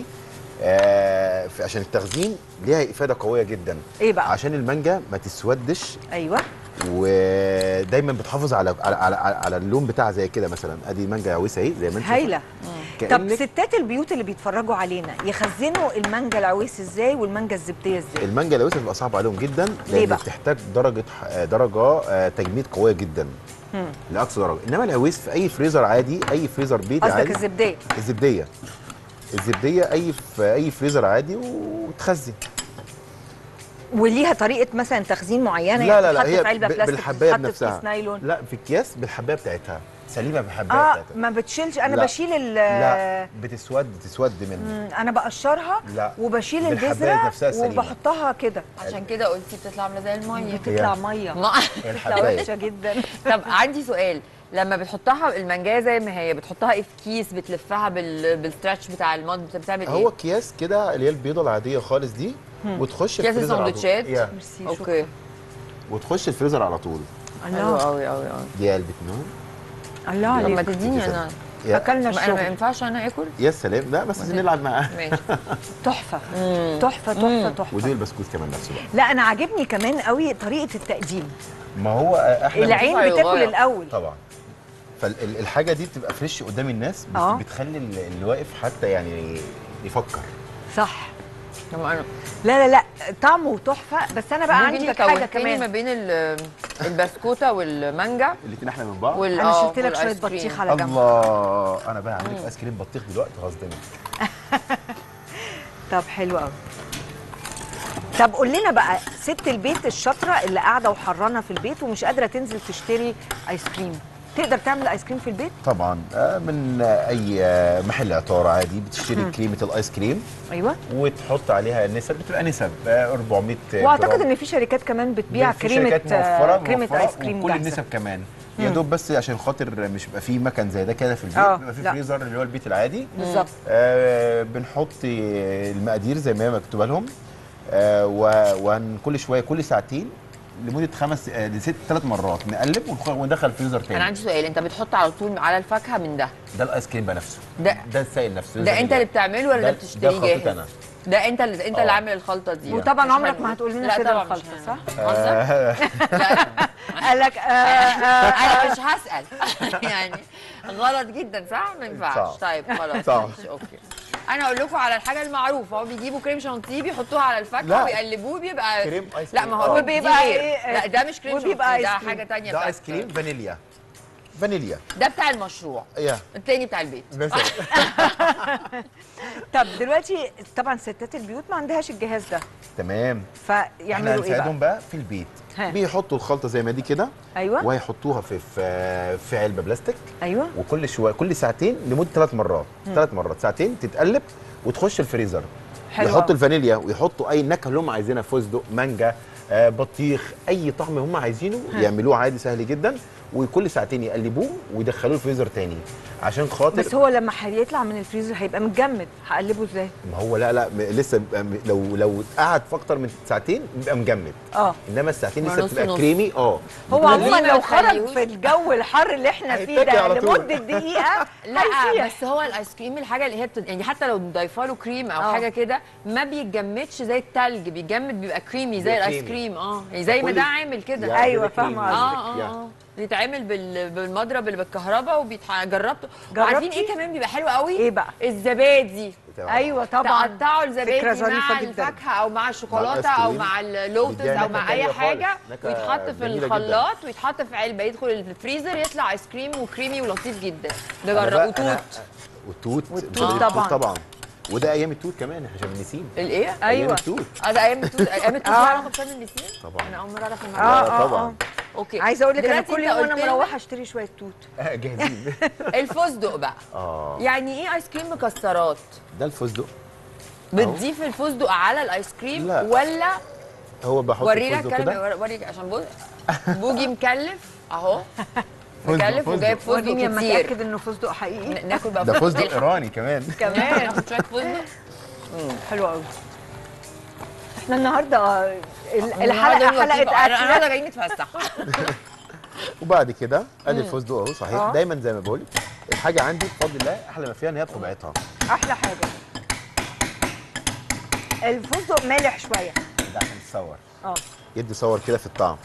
آه في- عشان التخزين ليها افاده قويه جدا ايه بقى عشان المانجا ما تسودش ايوه ودايما بتحافظ على على على, على اللون بتاعها زي كده مثلا ادي مانجا عويسه اهي زي ما انت هايله شايفة. طب كأنك ستات البيوت اللي بيتفرجوا علينا يخزنوا المانجا العويس ازاي والمانجا الزبديه ازاي المانجا العويسه بتبقى صعبه عليهم جدا ليه لان بقى؟ بتحتاج درجه ح- درجه آه، تجميد قويه جدا مم. لاقصى درجه انما العويس في اي فريزر عادي اي فريزر بيتي قصدك عادي الزبديه الزبديه الزبديه اي في اي فريزر عادي وتخزن وليها طريقه مثلا تخزين معينه لا لا لا تتحط هي في علبه ب- بلاستيك بالحبايه تتحط في بنفسها كيس نايلون لا في اكياس بالحبايه بتاعتها سليمه بالحبايه اه بتاعتها ما بتشيلش انا لا. بشيل ال لا بتسود تسود منه مم، انا بقشرها لا. وبشيل بالحباية البذره نفسها سليمة. وبحطها كده عشان كده قلتي بتطلع عامله زي الميه بتطلع ميه ما- بتطلع الحبايه وحشه جدا طب عندي سؤال لما بتحطها المانجايه زي ما هي بتحطها ايه في كيس بتلفها بال... بالستراتش بتاع المض بتعمل هو ايه؟ اكياس كده اللي هي البيضه العاديه خالص دي وتخش أكياس الفريزر على طول. السندوتشات؟ يا. ميرسي شكرا اوكي وتخش الفريزر على طول حلو الله قوي قوي قوي دي علبه نار الله طب ما عليك تديني انا يا, اكلنا ما انا ما الشغل ينفعش انا اكل يا سلام لا بس عايزين نلعب معاه ماشي تحفه مم. تحفه تحفه تحفه ودي البسكوت كمان نفسه بقى لا انا عاجبني كمان قوي طريقه التقديم ما هو احنا العين بنشوفها بتاكل يغير. الاول طبعا فالحاجه دي بتبقى فريش قدام الناس بت- آه. بتخلي ال- اللي واقف حتى يعني يفكر صح طب انا لا لا لا طعمه تحفه بس انا بقى عندي لك حاجه توهتني ما كمان بين ال- البسكوته والمانجا الاثنين احلى من بعض وال انا آه، شلت لك شويه والآيس كريم. بطيخ على جنب الله انا بقى هعمل لك ايس كريم بطيخ دلوقتي غصب طب حلو قوي طب قول لنا بقى ست البيت الشاطره اللي قاعده وحرانه في البيت ومش قادره تنزل تشتري ايس كريم تقدر تعمل ايس كريم في البيت طبعا آه، من آه، اي آه، محل عطاره عادي بتشتري كريمه الايس كريم ايوه وتحط عليها نسب بتبقى نسب آه، 400 واعتقد جرام. ان في شركات كمان بتبيع في كريمه شركات آه، موفرة كريمه موفرة ايس كريم وكل جاهزة. النسب كمان يا دوب بس عشان خاطر مش بيبقى في مكان زي ده كده في البيت آه، بيبقى في لا. فريزر اللي هو البيت العادي بالظبط آه بنحط المقادير زي ما هي مكتوبه لهم آه و- وكل شويه كل ساعتين لمده خمس آه لست ثلاث مرات نقلب ونخ- وندخل الفريزر تاني انا عندي سؤال انت بتحط على طول على الفاكهه من ده ده الايس كريم بقى نفسه ده- ده السائل نفسه ده انت اللي بتعمله ولا ده ده- بتشتريه ده خلطة جاهز أنا. ده انت اللي انت آه. اللي عامل الخلطه دي وطبعا مش عمرك هن- ما هتقول لنا لا سر طبعا الخلطة، مش صح؟ هن- قصدك؟ لا قال لك آه آه انا مش هسال يعني غلط جدا صح ما ينفعش صعب. طيب خلاص صعب. ماشي اوكي انا اقول لكم على الحاجه المعروفه هو بيجيبوا كريم شانتيه بيحطوه على الفاكهه لا. ويقلبوه بيبقى كريم آيس لا كريم. ما هو آه. وبيبقى دي غير. إيه؟ لا ده مش كريم وبيبقى شانتيه ده آيس كريم. حاجه تانية ده بتاعت- ايس كريم فانيليا فانيليا ده بتاع المشروع يا التاني بتاع البيت مثلا طب دلوقتي طبعا ستات البيوت ما عندهاش الجهاز ده تمام احنا فيعملوا ايه هنساعدهم بقى؟ بقى في البيت ها. بيحطوا الخلطه زي ما دي كده ايوه وهيحطوها في في في علبه بلاستيك ايوه وكل شويه كل ساعتين لمده ثلاث مرات ثلاث مرات ساعتين تتقلب وتخش الفريزر حلو يحطوا أوي. الفانيليا ويحطوا اي نكهه اللي هم عايزينها فستق مانجا آه بطيخ اي طعم هم عايزينه يعملوه عادي سهل جدا وكل ساعتين يقلبوه ويدخلوه الفريزر تاني عشان خاطر بس هو لما هيطلع من الفريزر هيبقى متجمد هقلبه ازاي؟ ما هو لا لا م- لسه بيبقى م- لو لو قعد في اكتر من ساعتين بيبقى مجمد اه انما الساعتين ما لسه نص بتبقى نص. كريمي اه هو بتبقى عموما ليه لو ما خرج تخليهوش؟ في الجو الحر اللي احنا فيه هيتاكل ده على طول. لمده دقيقه لا هيسيح. بس هو الايس كريم الحاجه اللي هي بت... يعني حتى لو ضايفه له كريم او آه. حاجه كده ما بيتجمدش زي التلج بيتجمد بيبقى كريمي زي بيبقى الايس كريمي. كريم اه يعني زي ما كل- ده عامل كده يعني أيوة، كده كريمي فاهمة قصدك، اه اه يعني. اه بيتعمل بال... بالمضرب اللي بالكهرباء وبيتح... جربته جربتي؟ وعارفين ايه كمان بيبقى حلو قوي إيه بقى؟ الزبادي بتبقى- ايوه طبعا تقطعوا فكرة الزبادي ظريفة مع جداً. الفاكهه او مع الشوكولاته الآيس او كريم. مع اللوتس بيديها او نكهة مع اي تانية خالص. حاجه نكهة ويتحط في جميلة جداً. الخلاط ويتحط في علبه يدخل الفريزر يطلع ايس كريم وكريمي ولطيف جدا ده أنا جرب بقى- وتوت أنا- والتوت والتوت التوت طبعاً. طبعا وده ايام التوت كمان احنا مش بنسيم الايه؟ ايام ايوه التوت اه ده ايام التوت ايام التوت آه. لها علاقه بشم النسيم؟ طبعاً. انا اول مره اعرف اه الموضوع لا، اه طبعاً. اه اوكي عايزه اقول لك انا دلوقتي كل أنت يوم وانا قلت لنا مروحه اشتري شويه توت آه، جاهزين الفستق بقى اه يعني ايه ايس كريم مكسرات؟ ده الفستق بتضيف الفستق على الايس كريم لا. ولا هو بحط ورينا الفستق الكلام كده وريك عشان بص بوجي مكلف اهو فستق، مكلف فستق. وجايب فستق وريني اما كتير اتاكد انه فستق حقيقي ن- ناكل بقى ده فستق بالحق. ايراني كمان كمان ناخد شويه فستق حلو قوي احنا النهارده ال- النهاردة الحلقه يوم لطيف. حلقه أنا- النهارده اكل جايين نتفسح وبعد كده ادي الفستق اهو صحيح آه. دايما زي ما بقول الحاجه عندي بفضل الله احلى ما فيها ان هي بطبيعتها احلى حاجه الفستق مالح شويه ده عشان تصور اه يدي صور كده في الطعم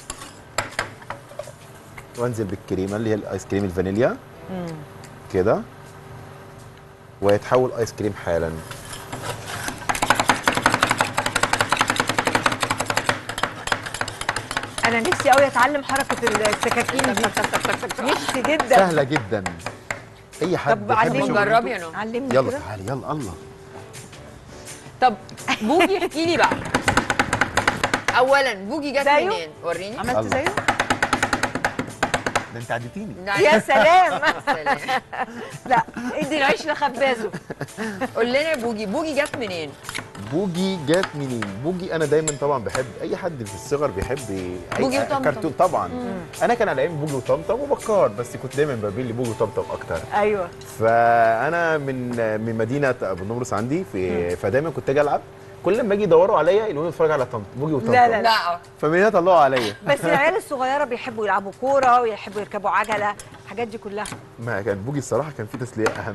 وانزل بالكريمه اللي هي الايس كريم الفانيليا كده ويتحول ايس كريم حالا انا نفسي قوي اتعلم حركه السكاكين دي نفسي جدا سهله جدا اي حد طب بيحب علمني شغله. جربي يا نور علمني يلا كده تعالي يلا الله طب بوجي احكي لي بقى اولا بوجي جت زيه؟ منين وريني عملت الله. زيه ده انت عديتيني يا سلام سلام. لا ادي العيش لخبازه قول لنا يا بوجي بوجي جت منين بوجي جات منين بوجي انا دايما طبعا بحب اي حد في الصغر بيحب أي- بوجي وطمطم. كرتون طبعا انا كان على ايام بوجي وطمطم وبكار بس كنت دايما بميل لبوجي وطمطم اكتر ايوه فانا من من مدينه ابو النمرس عندي في فدايما كنت اجي العب كل لما اجي يدوروا عليا يقولوا لي اتفرج على طمطم بوجي وطمطم لا، لا. لا فمن هنا طلعوا عليا بس العيال الصغيره بيحبوا يلعبوا كوره ويحبوا يركبوا عجله الحاجات دي كلها ما كان بوجي الصراحه كان في تسليه اهم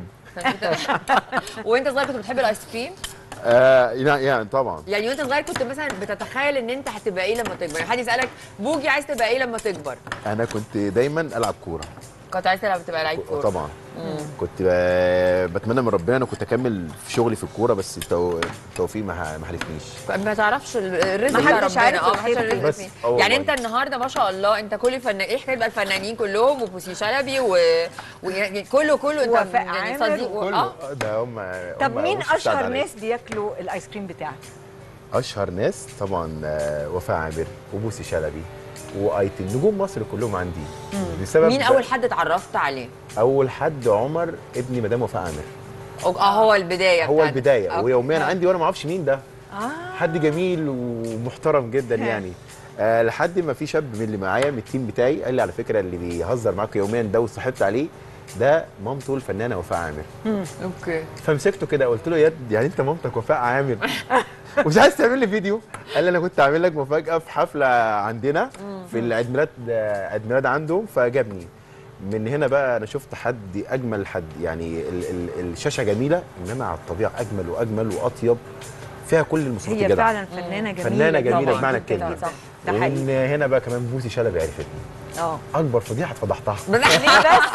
وانت صغير كنت بتحب الايس كريم آه لا يعني طبعا يعني وانت صغير كنت مثلا بتتخيل ان انت هتبقى ايه لما تكبر يعني حد يسالك بوجي عايز تبقى ايه لما تكبر انا كنت دايما العب كوره كنت عايز تلعب تبقى لعيب كوره طبعا كنت ب- بتمنى من ربنا انا كنت اكمل في شغلي في الكوره بس التو- التوفيق ما ما حالفنيش ما تعرفش ال- الرزق ما بتاع حدش ربنا عارف اه الخير محدش عارف فين. الرزق بس فين. اه يعني والله. انت النهارده ما شاء الله انت كل فنان ايه حكايه بقى الفنانين كلهم وبوسي شلبي و... ويعني كله كله انت وفاء يعني عامر صديق و... كله اه آه، ده هم طب هم مين وش السعد اشهر عليا. ناس بياكلوا الايس كريم بتاعك اشهر ناس طبعا آه، وفاء عامر وبوسي شلبي وايتن نجوم مصر كلهم عندي بسبب مين اول حد اتعرفت عليه؟ اول حد عمر ابن مدام وفاء عامر أو- اه هو البدايه هو بتاعت- البدايه آه. ويوميا آه. عندي وانا ما اعرفش مين ده اه حد جميل ومحترم جدا يعني آه لحد ما في شاب من اللي معايا من التيم بتاعي قال لي على فكره اللي بيهزر معاك يوميا ده وصاحبت عليه ده مامته الفنانه وفاء عامر اوكي فمسكته كده قلت له يا د- يعني انت مامتك وفاء عامر ومش عايز تعمل لي فيديو قال لي انا كنت عامل لك مفاجاه في حفله عندنا في العيد ميلاد عيد ميلاد عندهم فجابني من هنا بقى انا شفت حد اجمل حد يعني ال ال الشاشه جميله انما على الطبيعه اجمل واجمل واطيب فيها كل المواصفات هي الجدع فعلا فنانه جميله فنانه جميله طبعاً. بمعنى جدا. الكلمه صح ده ومن حقيقي هنا بقى كمان بوسي شلبي عرفتني اه اكبر فضيحه اتفضحتها بس ليه بس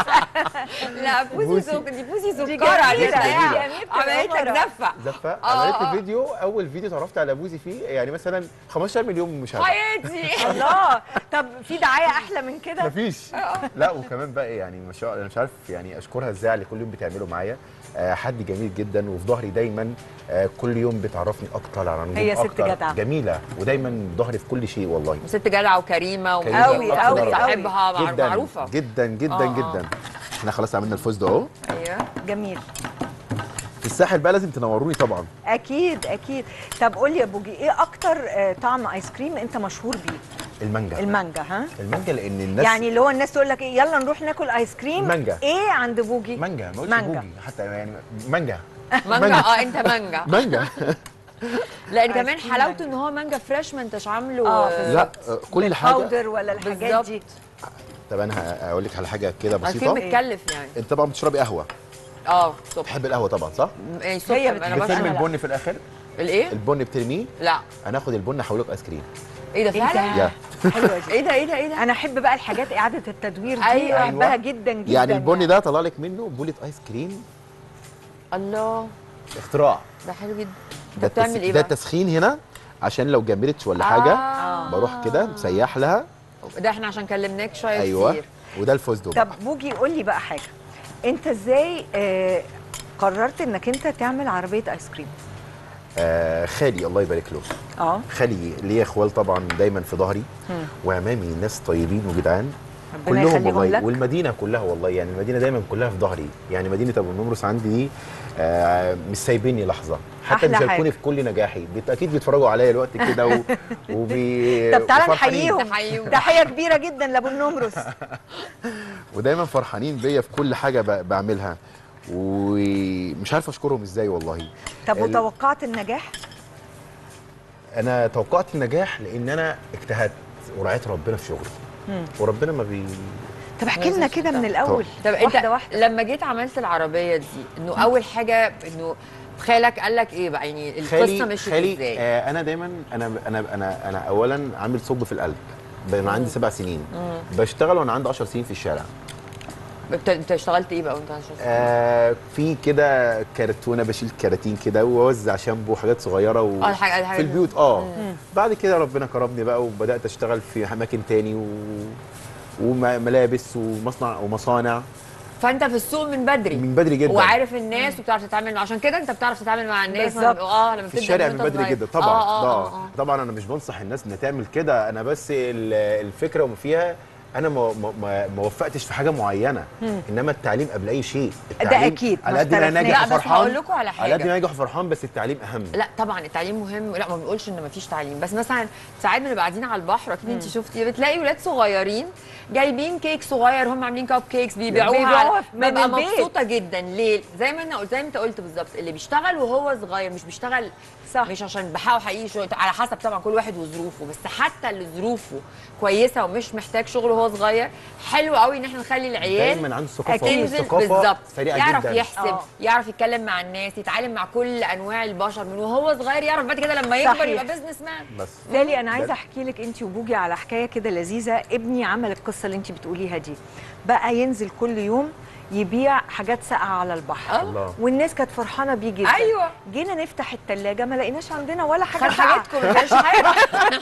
لا بوسي بوسي. سكر دي بوسي دي سكر على جميلة، البتاع. دي جميلة. عملت لك زفه زفه آه، عملت آه. لي فيديو اول فيديو اتعرفت على بوزي فيه يعني مثلا 15 مليون مشاهده حياتي الله طب في دعايه احلى من كده مفيش لا وكمان بقى إيه يعني ما شاء انا مش عارف يعني اشكرها ازاي على اللي كل يوم بتعمله معايا آه حد جميل جدا وفي ظهري دايما آه كل يوم بتعرفني اكتر على نجوم هي ست أكتر. جدعة. جميله ودايما في ظهري في كل شيء والله ست جدعه وكريمه كريمة أوي، وأكتر أوي، بحبها مع- جدا معروفه جدا جدا آه، آه. جدا احنا خلاص عملنا الفوز ده اهو ايوه جميل في الساحل بقى لازم تنوروني طبعا اكيد اكيد طب قول لي يا بوجي ايه اكتر آه، طعم ايس كريم انت مشهور بيه المانجا المانجا ها المانجا لان الناس يعني اللي هو الناس تقول لك ايه يلا نروح ناكل ايس كريم مانجا. ايه عند بوجي مانجا ما قلتش مانجا. بوجي حتى يعني مانجا مانجا اه انت مانجا مانجا لان آيس كمان كريم حلاوته مانجا. ان هو مانجا فريش ما انتش عامله آه، آه، لا آه، كل حاجه باودر ولا الحاجات بالظبط. دي طب انا هقول لك على حاجه كده ايس كريم بسيطه بتكلف يعني انت طبعا بتشربي قهوه اه صبح بتحب القهوه طبعا صح ايه صبح هي انا بتحب بترمي بشرب القهوة. البن في الاخر الايه البن بترميه لا انا اخد البن احوله ايس كريم ايه ده إيه فعلا يا حلوه دي ايه ده ايه ده ايه ده انا احب بقى الحاجات اعاده التدوير دي أيوة. احبها جدا جدا يعني البن ده طلع لك منه بوله ايس كريم الله اختراع ده حلو جدا ده انت بتعمل التس- ايه ده بقى التسخين هنا عشان لو جمدتش ولا حاجه آه. بروح كده مسيح لها ده احنا عشان كلمناك شويه ايوه كتير وده الفوز ده طب بوجي قول لي بقى حاجه انت ازاي آه قررت انك انت تعمل عربيه ايس كريم آه خالي الله يبارك له اه خالي ليا اخوال طبعا دايما في ظهري وامامي ناس طيبين وجدعان ربنا كلهم يخليهم والله لك. والمدينه كلها والله يعني المدينه دايما كلها في ظهري يعني مدينه ابو النمرس عندي دي آه مش سايبيني لحظه حتى أحلى بيشاركوني حاجة. في كل نجاحي بيت اكيد بيتفرجوا عليا الوقت كده و... وبي طب تعالى وفرحانين. نحييهم نحييهم. تحيه كبيره جدا لابو النمرس ودايما فرحانين بيا في كل حاجه ب... بعملها ومش عارف اشكرهم ازاي والله طب ال- وتوقعت النجاح انا توقعت النجاح لان انا اجتهدت ورعيت ربنا في شغلي وربنا ما بي طب احكي لنا كده من الاول طب انت واحده واحده لما جيت عملت العربيه دي انه اول حاجه انه خالك قال لك ايه بقى يعني القصه مشيت خالي ازاي آه انا دايما انا انا انا انا اولا عامل ثقب في القلب انا عندي سبع سنين بشتغل وانا عندي 10 سنين في الشارع انت انت اشتغلت ايه بقى وانت عشان آه في كده كرتونه بشيل كراتين كده واوزع شامبو وحاجات صغيره و... اه الحاجه الحاجه في البيوت اه بعد كده ربنا كرمني بقى وبدات اشتغل في اماكن تاني و... وملابس ومصنع ومصانع فانت في السوق من بدري من بدري جدا وعارف الناس وبتعرف تتعامل عشان كده انت بتعرف تتعامل مع الناس بالظبط. اه لما في بتبدأ الشارع من من وانت بدري صغير. جدا طبعا اه اه, آه آه, آه. طبعا انا مش بنصح الناس انها تعمل كده انا بس ال- الفكره وما فيها انا ما ما ما ما وفقتش في حاجه معينه انما التعليم قبل اي شيء التعليم أكيد، ما على قد ما انا اختلفناش. ناجح لا، بس وفرحان هقول لكم على على قد حاجة. ما ناجح وفرحان بس التعليم اهم لا طبعا التعليم مهم لا ما بنقولش ان مفيش تعليم بس مثلا ساعات بنبقى قاعدين على البحر اكيد انت شفتي بتلاقي ولاد صغيرين جايبين كيك صغير هم عاملين كاب كيكس بيبيعوها بيبيعوها على- من ببقى البيت. مبسوطه جدا ليه زي ما انا قلت زي ما انت قلت بالظبط اللي بيشتغل وهو صغير مش بيشتغل صح. مش عشان بحقه حقيقي شغل على حسب طبعا كل واحد وظروفه بس حتى اللي ظروفه كويسه ومش محتاج شغل وهو صغير حلو قوي ان احنا نخلي العيال دايما عنده ثقافه تنزل ثقافه بالظبط سريعه يعرف جدا يحسب آه. يعرف يتكلم مع الناس يتعامل مع كل انواع البشر من وهو صغير يعرف بعد كده لما يكبر صحيح. يبقى بزنس مان بس سالي انا عايزه احكي لك انت وبوجي على حكايه كده لذيذه ابني عمل القصه اللي انت بتقوليها دي بقى ينزل كل يوم يبيع حاجات ساقعه على البحر آه. الله والناس كانت فرحانه بيه جدا أيوة. جينا نفتح الثلاجه ما لقيناش عندنا ولا حاجه خد ساقعه حاجاتكم ما فيهاش حاجه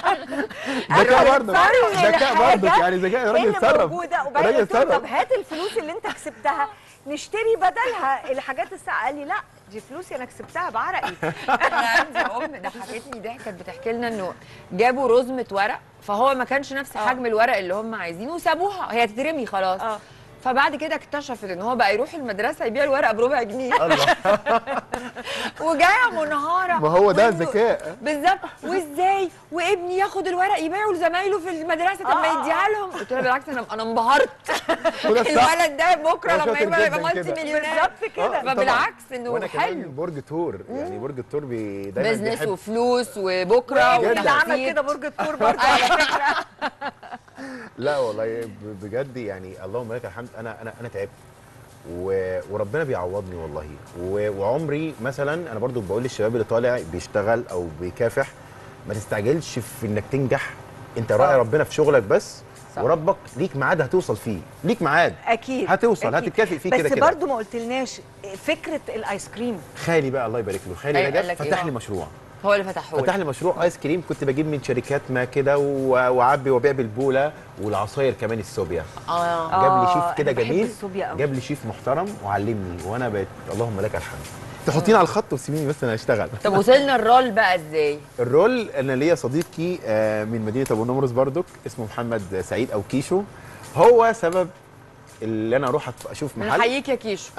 ذكاء برضه بتصرف ذكاء الحاجة برضه يعني ذكاء ايه راجل اللي اتصرف موجوده وبعدين راجل قلت له طب اتصرف هات الفلوس اللي انت كسبتها نشتري بدلها الحاجات الساقعه قال لي لا دي فلوسي انا كسبتها بعرقي انا عندي ام ضحكتني ضحك كانت بتحكي لنا انه جابوا رزمه ورق فهو ما كانش نفس آه. حجم الورق اللي هم عايزينه وسابوها هي تترمي خلاص اه فبعد كده اكتشفت ان هو بقى يروح المدرسه يبيع الورق بربع جنيه الله وجايه منهاره ما هو ده وإنه- الذكاء بالظبط وازاي وابني ياخد الورق يبيعه لزمايله في المدرسه طب ما آه، يديها لهم قلت لها بالعكس انا انا انبهرت وده الصح. الولد ده بكره هو لما شاطر يكبر يبقى جداً مالتي كده. مليونير بالظبط كده آه، طبعاً. فبالعكس انه وانا كمان حلو برج تور يعني برج التور بي دايما بزنس بيحب وفلوس وبكره واللي عمل وتخطيط. كده برج الثور برضه على فكره لا والله ب- بجد يعني اللهم لك الحمد انا انا انا تعبت و... وربنا بيعوضني والله و... وعمري مثلا انا برضو بقول للشباب اللي طالع بيشتغل او بيكافح ما تستعجلش في انك تنجح انت راعي آه. ربنا في شغلك بس صح. وربك ليك ميعاد هتوصل فيه ليك ميعاد اكيد هتوصل، أكيد. هتتكافئ فيه بس كده كده. برضو ما قلتلناش فكره الايس كريم خالي بقى الله يبارك له خالي أيوة، قال نجف لك إيه فتح بقى؟ لي مشروع هو اللي فتحه فتح لي مشروع ايس كريم كنت بجيب من شركات ما كده و- واعبي وابيع بالبوله والعصاير كمان السوبيا اه جاب لي آه، شيف كده أنا بحب جميل الصوبيا أوي. جاب لي شيف محترم وعلمني وانا بقيت اللهم لك الحمد تحطيني على الخط وتسيبيني بس انا اشتغل طب وصلنا الرول بقى ازاي؟ الرول انا ليا صديقي آه، من مدينه ابو نمرس بردك اسمه محمد سعيد او كيشو هو سبب اللي انا اروح أت- اشوف محل بنحييك يا كيشو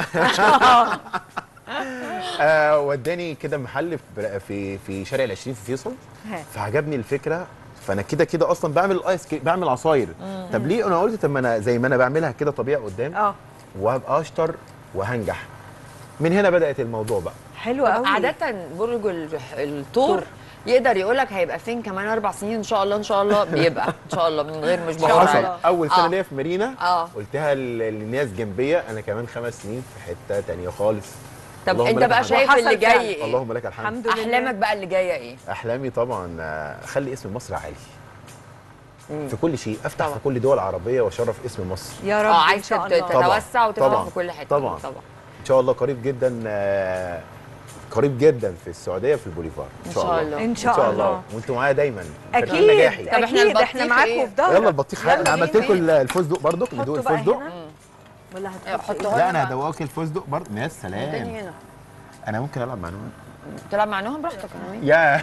آه وداني كده محل في في في شارع العشرين في فيصل ها. فعجبني الفكره فانا كده كده اصلا بعمل ايس كريم بعمل عصاير طب ليه انا قلت طب ما انا زي ما انا بعملها كده طبيعي قدام اه وهبقى اشطر وهنجح من هنا بدات الموضوع بقى حلو قوي عادة برج ال- الثور يقدر يقول لك هيبقى فين كمان اربع سنين ان شاء الله ان شاء الله بيبقى ان شاء الله من غير مش بقول حصل عليه. اول سنه آه. ليا في مارينا اه قلتها لل- للناس جنبيه انا كمان خمس سنين في حته تانية خالص طب اللهم انت لك بقى الحمد. شايف وحصل اللي جاي فعلا. ايه؟ اللهم لك الحمد الحمد لله احلامك بقى اللي جايه ايه؟ احلامي طبعا آه، اخلي اسم مصر عالي في كل شيء افتح طبعا. في كل دول عربيه واشرف اسم مصر يا رب اه ان عايز شاء تت- الله طبعاً. تتوسع وتفتح طبعاً. في كل حته طبعاً. طبعا ان شاء الله قريب جدا آه، قريب جدا في السعوديه في البوليفار إن شاء الله. ان شاء الله وانتوا معايا دايما اكيد فريق نجاحي طب إحنا اكيد البطيخ احنا معاكم إيه؟ في ظهرك يلا البطيخ يلا انا عملت بينا. لكم الفستق برضك ندوق حطوا بقى الفستق هنا ولا هتحطوا حطوا إيه؟ لا انا هدوقك الفستق برضه يا تاني سلام هنا انا ممكن العب مع نوال تلعب مع نوهم براحتك انا مين؟ يا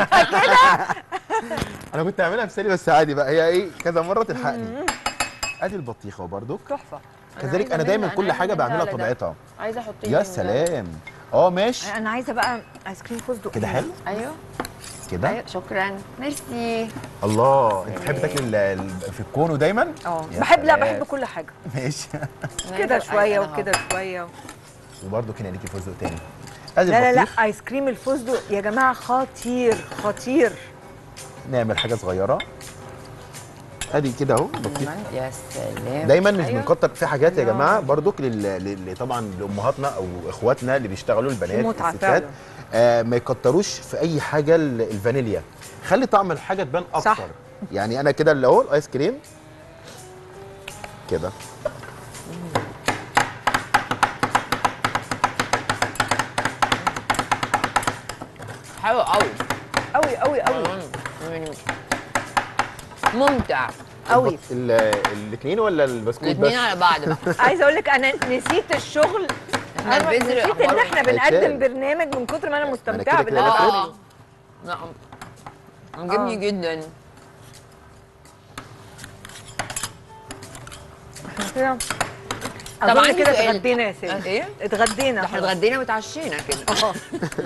انا كنت هعملها بسالي بس عادي بقى هي ايه كذا مره تلحقني ادي البطيخه برضك تحفه كذلك عايزة انا دايما منها- كل أنا حاجه عايزة منها بعملها على ده. طبيعتها عايزه احط يا إيدي من سلام اه ماشي انا عايزه بقى ايس كريم فستق كده حلو ده. ايوه كده ايوه شكرا ميرسي الله انت بتحب تاكل ال- ال- في الكونو دايما اه يا بحب لا سلام. بحب كل حاجه ماشي كده شويه أنا وكده شويه وبرده كده ليكي فستق تاني ادي لا لا لا البطيخ ايس كريم الفستق يا جماعه خطير خطير نعمل حاجه صغيره ادي كده اهو بطيخ يا سلام دايما مش أيوة. بنكتر في حاجات يا جماعه برضك لل... لل... طبعا لامهاتنا او اخواتنا اللي بيشتغلوا البنات متعة الستات فعلا. آه ما يكتروش في اي حاجه ال- الفانيليا خلي طعم الحاجه تبان اكتر صح. يعني انا كده اللي اهو الايس كريم كده حلو قوي قوي قوي قوي ممتع قوي الاثنين ولا البسكوت بس الاثنين على بعض بقى عايزه اقول لك انا نسيت الشغل احنا أنا البذر نسيت ان أخباره احنا إيه؟ بنقدم هيتشال. برنامج من كتر ما انا مستمتعه كده كده باللي لازم. أنا اه بعمله. اه نعم عجبني جدا إحنا كده طب اظن عندي كده سؤال. اتغدينا يا سيدي ايه؟ اتغدينا ده احنا خلاص. اتغدينا واتعشينا كده اه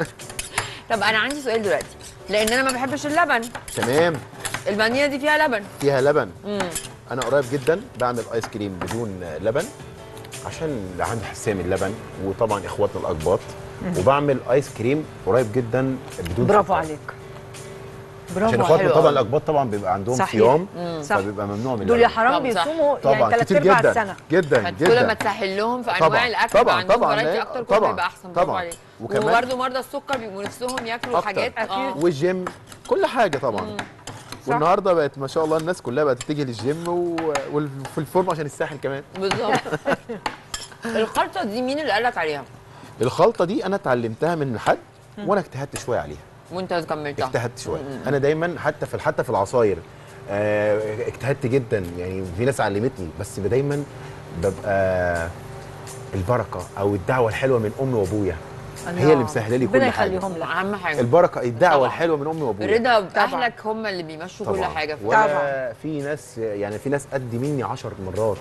طب انا عندي سؤال دلوقتي لان انا ما بحبش اللبن تمام الفانيليا دي فيها لبن فيها لبن امم انا قريب جدا بعمل ايس كريم بدون لبن عشان اللي عنده حساسيه من اللبن وطبعا اخواتنا الاقباط وبعمل ايس كريم قريب جدا بدون برافو سكر. عليك عشان برافو اخواتنا حلو طبعا أوي. الاقباط طبعا بيبقى عندهم صحيح. صيام صح. فبيبقى ممنوع من دول يا اللبن. حرام طبعا صح. بيصوموا طبعا يعني ثلاث كتير ارباع جدا السنه جدا كل جدا ما تسهل لهم في طبعاً، انواع الاكل طبعاً، يبقى عندهم طبعاً، فرايتي لا، اكتر طبعاً، كله يبقى احسن برافو طبعاً. عليك وكمان- وبرده مرضى السكر بيبقوا نفسهم ياكلوا أكتر. حاجات اه والجيم كل حاجه طبعا والنهارده بقت ما شاء الله الناس كلها بقت تتجه للجيم و- وفي الفورم عشان الساحل كمان بالظبط الخلطه دي مين اللي قالك عليها الخلطه دي انا اتعلمتها من حد وانا اجتهدت شويه عليها وانت كملتها اجتهدت شويه انا دايما حتى في حتى في العصاير آه، اجتهدت جدا يعني في ناس علمتني بس دايما ببقى البركه او الدعوه الحلوه من امي وابويا هي اللي مسهله لي كل ربنا حاجه يخليهم لك اهم حاجه البركه الدعوه طبعاً. الحلوه من امي وابويا رضا طبعاً. باهلك هم اللي بيمشوا كل طبعاً. حاجه في ولا في ناس يعني في ناس قد مني عشر مرات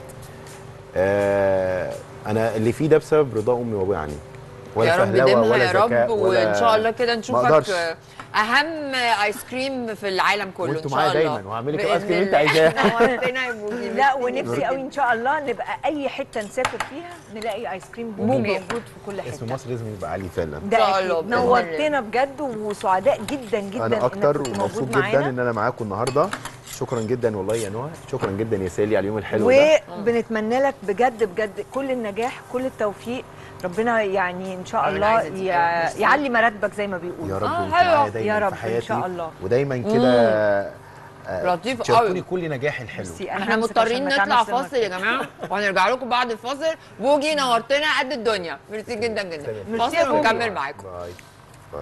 آه انا اللي فيه ده بسبب رضا امي وابويا عني ولا يا رب فهلوة يديمها ولا يا رب ذكاء ولا- وان شاء الله كده ما نشوفك أقدرش. اهم ايس كريم في العالم كله وانتوا ان شاء معايا الله دايما وهعمل لك بإذن الايس كريم اللي انت الله. عايزاه نورتنا يا بوجي لا ميرسي ونفسي قوي ان شاء الله نبقى اي حته نسافر فيها نلاقي ايس كريم بوجي بوجي. موجود في كل اسم حته مصر لازم يبقى عليه فعلا ده إن شاء الله، أكيد. بإذن نورتنا بجد وسعداء جدا جدا انا إنك اكتر كنت ومبسوط موجود جدا معانا. ان انا معاكم النهارده شكرا جدا والله يا نهى شكرا جدا يا سالي على اليوم الحلو ده وبنتمنى لك بجد بجد كل النجاح كل التوفيق ربنا يعني ان شاء أنا الله عايزة أديك يع- ميرسي. يعلي مراتبك زي ما بيقولوا يا رب آه، وانت حلو. معايا دايما يا رب في إن حياتي شاء الله. ودايما كده آه، لطيف تشاركوني قوي. كل نجاحي الحلو ميرسي، أنا احنا همسك مضطرين عشان ما نطلع تعملش فاصل يا جماعه وهنرجع لكم بعد الفاصل بوجي نورتنا قد الدنيا ميرسي جدا جدا ميرسي يا فاصل بوجي. ونكمل معاكم باي باي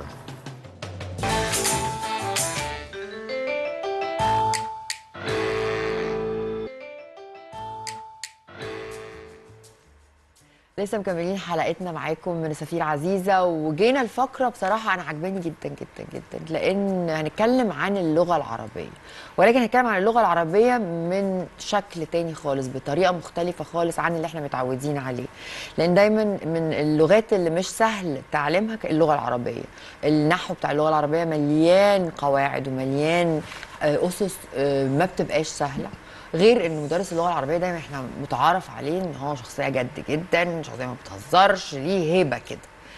لسه مكملين حلقتنا معاكم من سفير عزيزه وجينا الفقره بصراحه انا عجباني جدا جدا جدا لان هنتكلم عن اللغه العربيه ولكن هنتكلم عن اللغه العربيه من شكل تاني خالص بطريقه مختلفه خالص عن اللي احنا متعودين عليه لان دايما من اللغات اللي مش سهل تعليمها اللغه العربيه النحو بتاع اللغه العربيه مليان قواعد ومليان آه، اسس آه، ما بتبقاش سهله غير ان مدرس اللغه العربيه دايما احنا متعارف عليه ان هو شخصيه جد جدا شخصيه ما بتهزرش ليه هيبه كده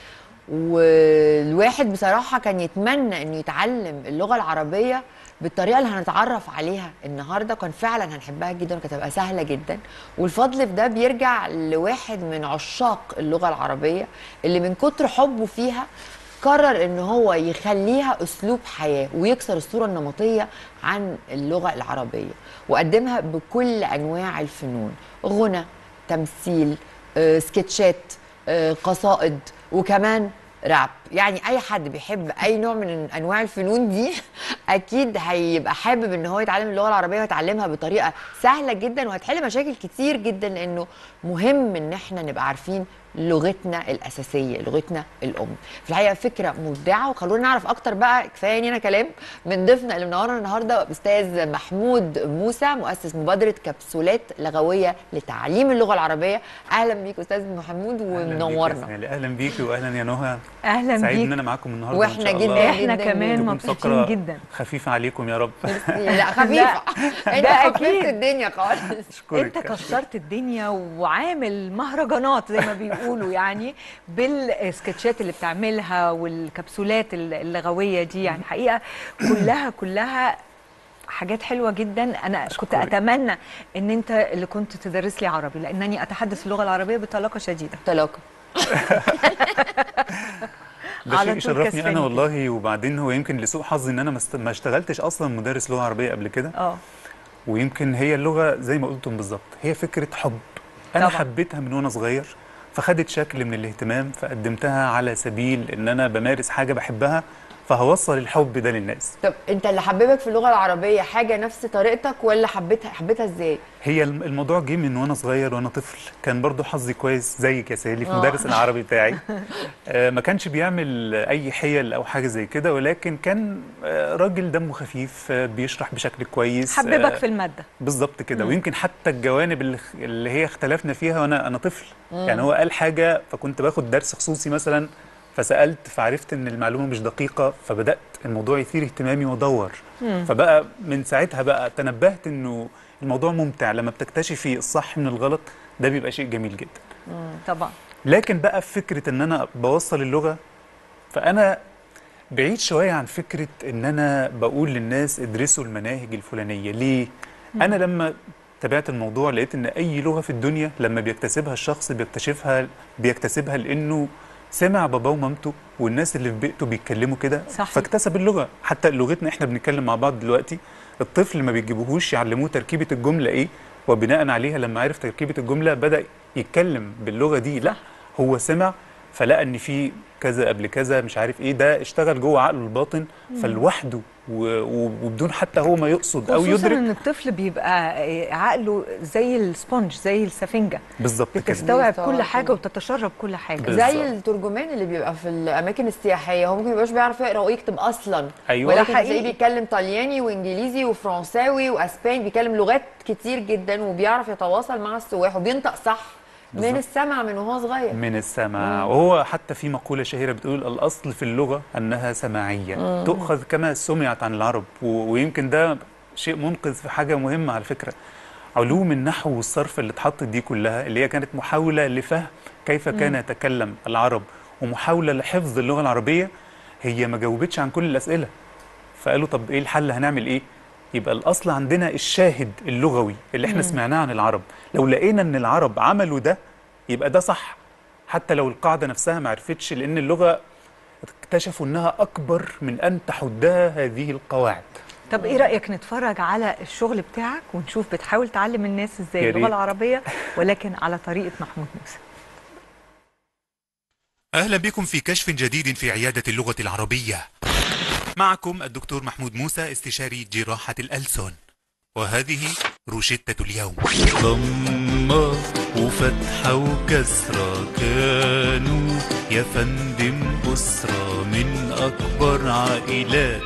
والواحد بصراحه كان يتمنى انه يتعلم اللغه العربيه بالطريقه اللي هنتعرف عليها النهارده كان فعلا هنحبها جدا وكانت هتبقى سهله جدا والفضل في ده بيرجع لواحد من عشاق اللغه العربيه اللي من كتر حبه فيها قرر ان هو يخليها اسلوب حياه ويكسر الصوره النمطيه عن اللغه العربيه وقدمها بكل انواع الفنون غنى تمثيل آه، سكتشات آه، قصائد وكمان راب يعني اي حد بيحب اي نوع من انواع الفنون دي اكيد هيبقى حابب ان هو يتعلم اللغه العربيه ويتعلمها بطريقه سهله جدا وهتحل مشاكل كتير جدا لانه مهم ان احنا نبقى عارفين لغتنا الاساسيه لغتنا الام في الحقيقه فكره مبدعه وخلونا نعرف اكتر بقى كفايه هنا كلام من ضيفنا اللي منورنا النهارده استاذ محمود موسى مؤسس مبادره كبسولات لغويه لتعليم اللغه العربيه اهلا بيك استاذ محمود أهلاً بيك يا ومنورنا سنالي. اهلا بيكي واهلا يا نهى اهلا سعيد ان بيك انا معاكم النهارده وإحنا إن شاء جداً الله. احنا جداً كمان تكون مبسوطين فقرة جدا خفيفه عليكم يا رب لا خفيفه انت ده خففت أكيد. الدنيا خالص اشكرك انت كسرت الدنيا وعامل مهرجانات زي ما بيقولوا يعني بالسكتشات اللي بتعملها والكبسولات اللغويه دي يعني حقيقه كلها كلها حاجات حلوه جدا انا كنت أشكرك. اتمنى ان انت اللي كنت تدرس لي عربي لانني اتحدث اللغه العربيه بطلاقه شديده طلاقه ده على شيء طول يشرفني كسفاني انا والله وبعدين هو يمكن لسوء حظي ان انا ما است- ما اشتغلتش اصلا مدرس لغه عربيه قبل كده اه ويمكن هي اللغه زي ما قلتم بالظبط هي فكره حب انا طبعاً. حبيتها من وانا صغير فخدت شكل من الاهتمام فقدمتها على سبيل ان انا بمارس حاجه بحبها فهوصل الحب ده للناس طب انت اللي حببك في اللغه العربيه حاجه نفس طريقتك ولا حبيتها حبيتها ازاي هي الم- الموضوع جه من وانا صغير وانا طفل كان برضو حظي كويس زيك يا سالي في آه. مدرس العربي بتاعي آه، ما كانش بيعمل اي حيل او حاجه زي كده ولكن كان آه، راجل دمه خفيف آه، بيشرح بشكل كويس حببك آه، في الماده بالظبط كده ويمكن حتى الجوانب اللي, اللي هي اختلفنا فيها وانا انا طفل يعني هو قال حاجه فكنت باخد درس خصوصي مثلا فسالت فعرفت ان المعلومه مش دقيقه فبدات الموضوع يثير اهتمامي وادور فبقى من ساعتها بقى تنبهت انه الموضوع ممتع لما بتكتشفي الصح من الغلط ده بيبقى شيء جميل جدا طبعا لكن بقى في فكره ان انا بوصل اللغه فانا بعيد شويه عن فكره ان انا بقول للناس ادرسوا المناهج الفلانيه ليه انا لما تابعت الموضوع لقيت ان اي لغه في الدنيا لما بيكتسبها الشخص بيكتشفها بيكتسبها لانه سمع باباه ومامته والناس اللي في بيئته بيتكلموا كده صحيح. فاكتسب اللغه حتى لغتنا احنا بنتكلم مع بعض دلوقتي الطفل ما بيجيبوهوش يعلموه تركيبه الجمله ايه وبناء عليها لما عرف تركيبه الجمله بدا يتكلم باللغه دي لا هو سمع فلقى ان في كذا قبل كذا مش عارف ايه ده اشتغل جوه عقله الباطن فلوحده و- و- وبدون حتى هو ما يقصد او خصوصا يدرك ان الطفل بيبقى آه، عقله زي السبونج زي السفنجه بالظبط كده بتستوعب بيستوعب كل حاجه كله. وتتشرب كل حاجه بالظبط. زي الترجمان اللي بيبقى في الاماكن السياحيه هو ممكن ميبقاش بيعرف يقرا ويكتب اصلا أيوة. ولكن حقيقي. تلاقيه بيتكلم طلياني وانجليزي وفرنساوي واسباني بيتكلم لغات كتير جدا وبيعرف يتواصل مع السواح وبينطق صح من بالظبط. السمع من وهو صغير من السمع وهو حتى في مقولة شهيرة بتقول الأصل في اللغة أنها سماعية تؤخذ كما سمعت عن العرب و- ويمكن ده شيء منقذ في حاجة مهمة على فكرة علوم النحو والصرف اللي اتحطت دي كلها اللي هي كانت محاولة لفهم كيف كان يتكلم العرب ومحاولة لحفظ اللغة العربية هي ما جاوبتش عن كل الأسئلة فقالوا طب ايه الحل هنعمل ايه يبقى الاصل عندنا الشاهد اللغوي اللي احنا سمعناه عن العرب لو لقينا ان العرب عملوا ده يبقى ده صح حتى لو القاعده نفسها ما عرفتش لان اللغه اكتشفوا انها اكبر من ان تحدها هذه القواعد طب ايه رايك نتفرج على الشغل بتاعك ونشوف بتحاول تعلم الناس ازاي يا اللغه ريت. العربيه ولكن على طريقه محمود موسى أهلا بكم في كشف جديد في عيادة اللغة العربية معكم الدكتور محمود موسى استشاري جراحة الألسن وهذه روشتة اليوم ضمة وفتحة وكسرة كانوا يا فندم أسرة من أكبر عائلات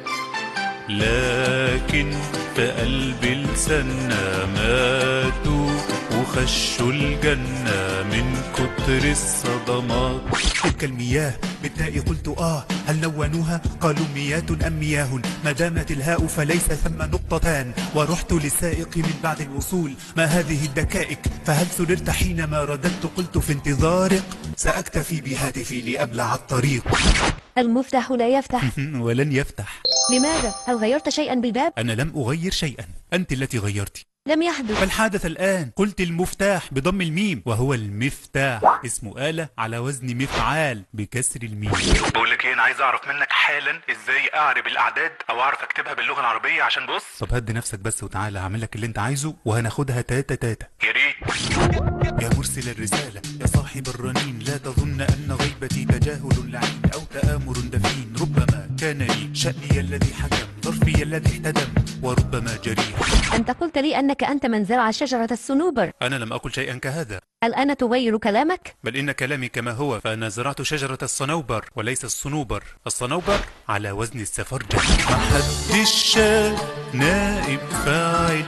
لكن في قلب لسنا ماتوا وخشوا الجنة من كتر الصدمات تلك المياه بالتاء قلت آه هل لونوها قالوا مياه أم مياه ما دامت الهاء فليس ثم نقطتان ورحت للسائق من بعد الوصول ما هذه الدكائك فهل سررت حينما رددت قلت في انتظارك سأكتفي بهاتفي لأبلع الطريق المفتاح لا يفتح ولن يفتح لماذا؟ هل غيرت شيئا بالباب؟ أنا لم أغير شيئا أنت التي غيرت لم يحدث بل حدث الآن قلت المفتاح بضم الميم وهو المفتاح اسمه آلة على وزن مفعال بكسر الميم بقول لك ايه انا عايز اعرف منك حالا ازاي اعرب الاعداد او اعرف اكتبها باللغه العربيه عشان بص طب هدي نفسك بس وتعالى هعمل لك اللي انت عايزه وهناخدها تاتا تاتا يا ريت يا مرسل الرسالة يا صاحب الرنين لا تظن أن غيبتي تجاهل لعين أو تآمر دفين ربما كان لي شأني الذي حكم ظرفي الذي احتدم وربما جريح أنت قلت لي أنك أنت من زرع شجرة الصنوبر أنا لم أقل شيئا كهذا الآن تغير كلامك؟ بل إن كلامي كما هو فأنا زرعت شجرة الصنوبر وليس الصنوبر الصنوبر على وزن السفرجل ما حدش شاف نائب فاعل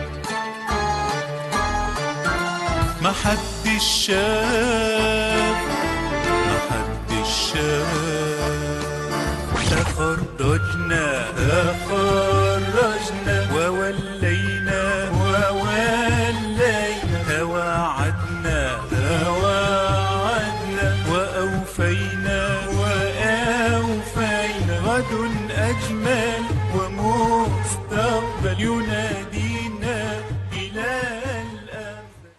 ما حدش شاف ما حدش شاف تخرجنا تخرجنا وولينا وولينا توعدنا توعدنا وأوفينا وأوفينا غد أجمل ومستقبل ينادينا إلى الأمل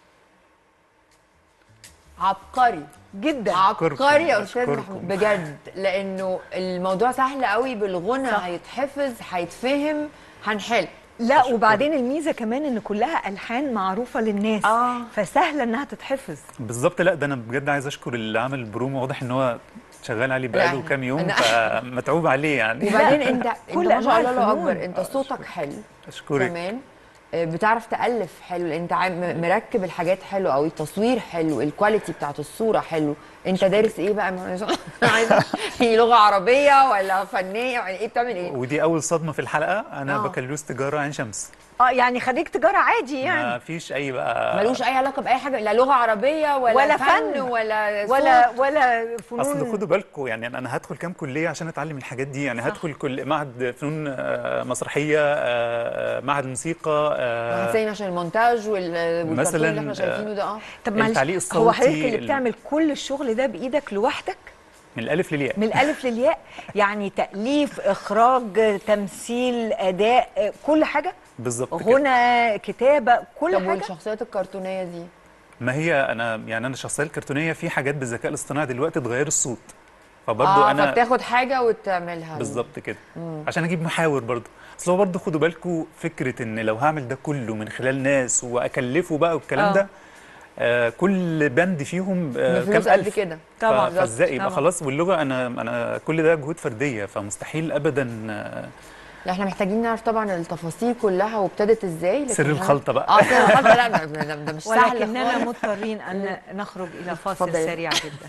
عبقري جدا عبقري يا استاذ أشكركم. محمود بجد لانه الموضوع سهل قوي بالغنى صح. هيتحفظ هيتفهم هنحل لا وبعدين الميزه كمان ان كلها الحان معروفه للناس آه. فسهله انها تتحفظ بالظبط لا ده انا بجد عايز اشكر اللي عمل البرومو واضح ان هو شغال عليه بقاله لا، كام يوم أنا- فمتعوب عليه يعني وبعدين انت انت كل ما شاء أنواع الله الله الفنون. اكبر انت صوتك حلو اشكرك كمان آه، بتعرف تالف حلو لان انت عام- مركب الحاجات حلو قوي التصوير حلو الكواليتي بتاعت الصوره حلو انت دارس ايه بقى عايزه هي لغه عربيه ولا فنيه يعني ايه بتعمل ايه ودي اول صدمه في الحلقه انا آه. بكالوريوس تجاره عين شمس اه يعني خريج تجاره عادي ما يعني فيش اي بقى ملوش اي علاقه باي حاجه لا لغه عربيه ولا, ولا فن, فن. ولا صوت. ولا ولا فنون اصل خدوا بالكم يعني انا هدخل كام كليه عشان اتعلم الحاجات دي يعني هدخل كل معهد فنون آه، مسرحيه آه، معهد موسيقى آه، حسين عشان المونتاج وال- والكرتون مثلاً، اللي احنا شايفينه ده اه طب معلش التعليق هو حضرتك الصوتي اللي ال- بتعمل كل الشغل ده بايدك لوحدك من الالف للياء من الالف للياء يعني تاليف اخراج تمثيل اداء كل حاجه بالظبط كده غنى كتابه كل طب حاجه والشخصيات الكرتونيه دي ما هي انا يعني انا الشخصيه الكرتونيه في حاجات بالذكاء الاصطناعي دلوقتي تغير الصوت فبرضه اه انا فبتاخد حاجه وتعملها بالظبط كده عشان اجيب محاور برضه اصل هو برضه خدوا بالكم فكره ان لو هعمل ده كله من خلال ناس واكلفه بقى والكلام آه. ده آه كل بند فيهم آه بفلوس كام قد الف كده طبعاً. ف- فازاي يبقى طبعاً. خلاص واللغه انا انا كل ده جهود فرديه فمستحيل ابدا آه، لا احنا محتاجين نعرف طبعا التفاصيل كلها وابتدت ازاي لكن سر هن- الخلطة بقى. اه سر الخلطه لا ده, ده, ده مش سهل ولكننا خالص. مضطرين ان نخرج الى فاصل اتفضلي. سريع جدا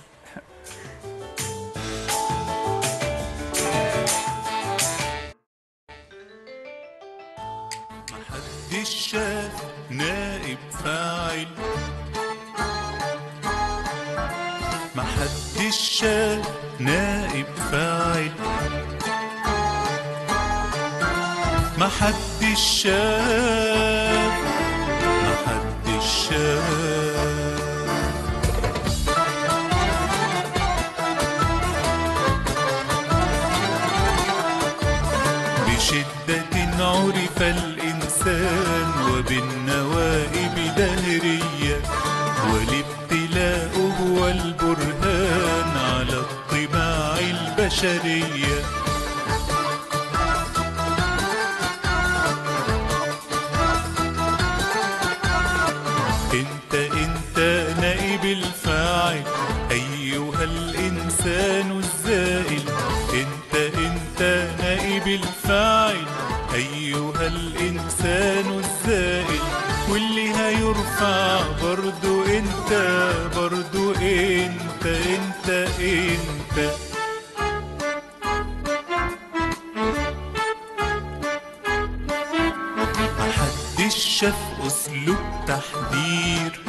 محدش شاف نائب فاعل محدش شاف نائب فاعل محدش شاف محدش شاف بشدة عرف الإنسان وبالنوائب دهرية والابتلاء هو البرهان على الطباع البشرية شاف أسلوب تحضير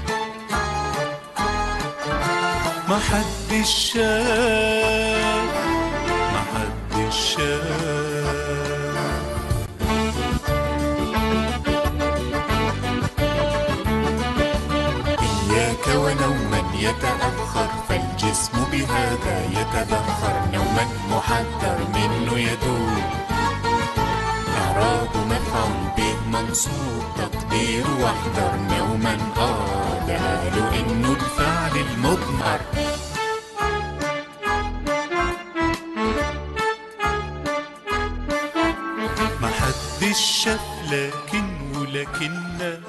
ما حدش شاف ما حدش شاف إياك ونوما يتأخر فالجسم بهذا يتبخر نوما محذر منه يدور إعراب مفعول به منصوب تقدير واحذر نوما آه ده قالوا إنه الفعل المضمر ما حدش شاف لكن ولكن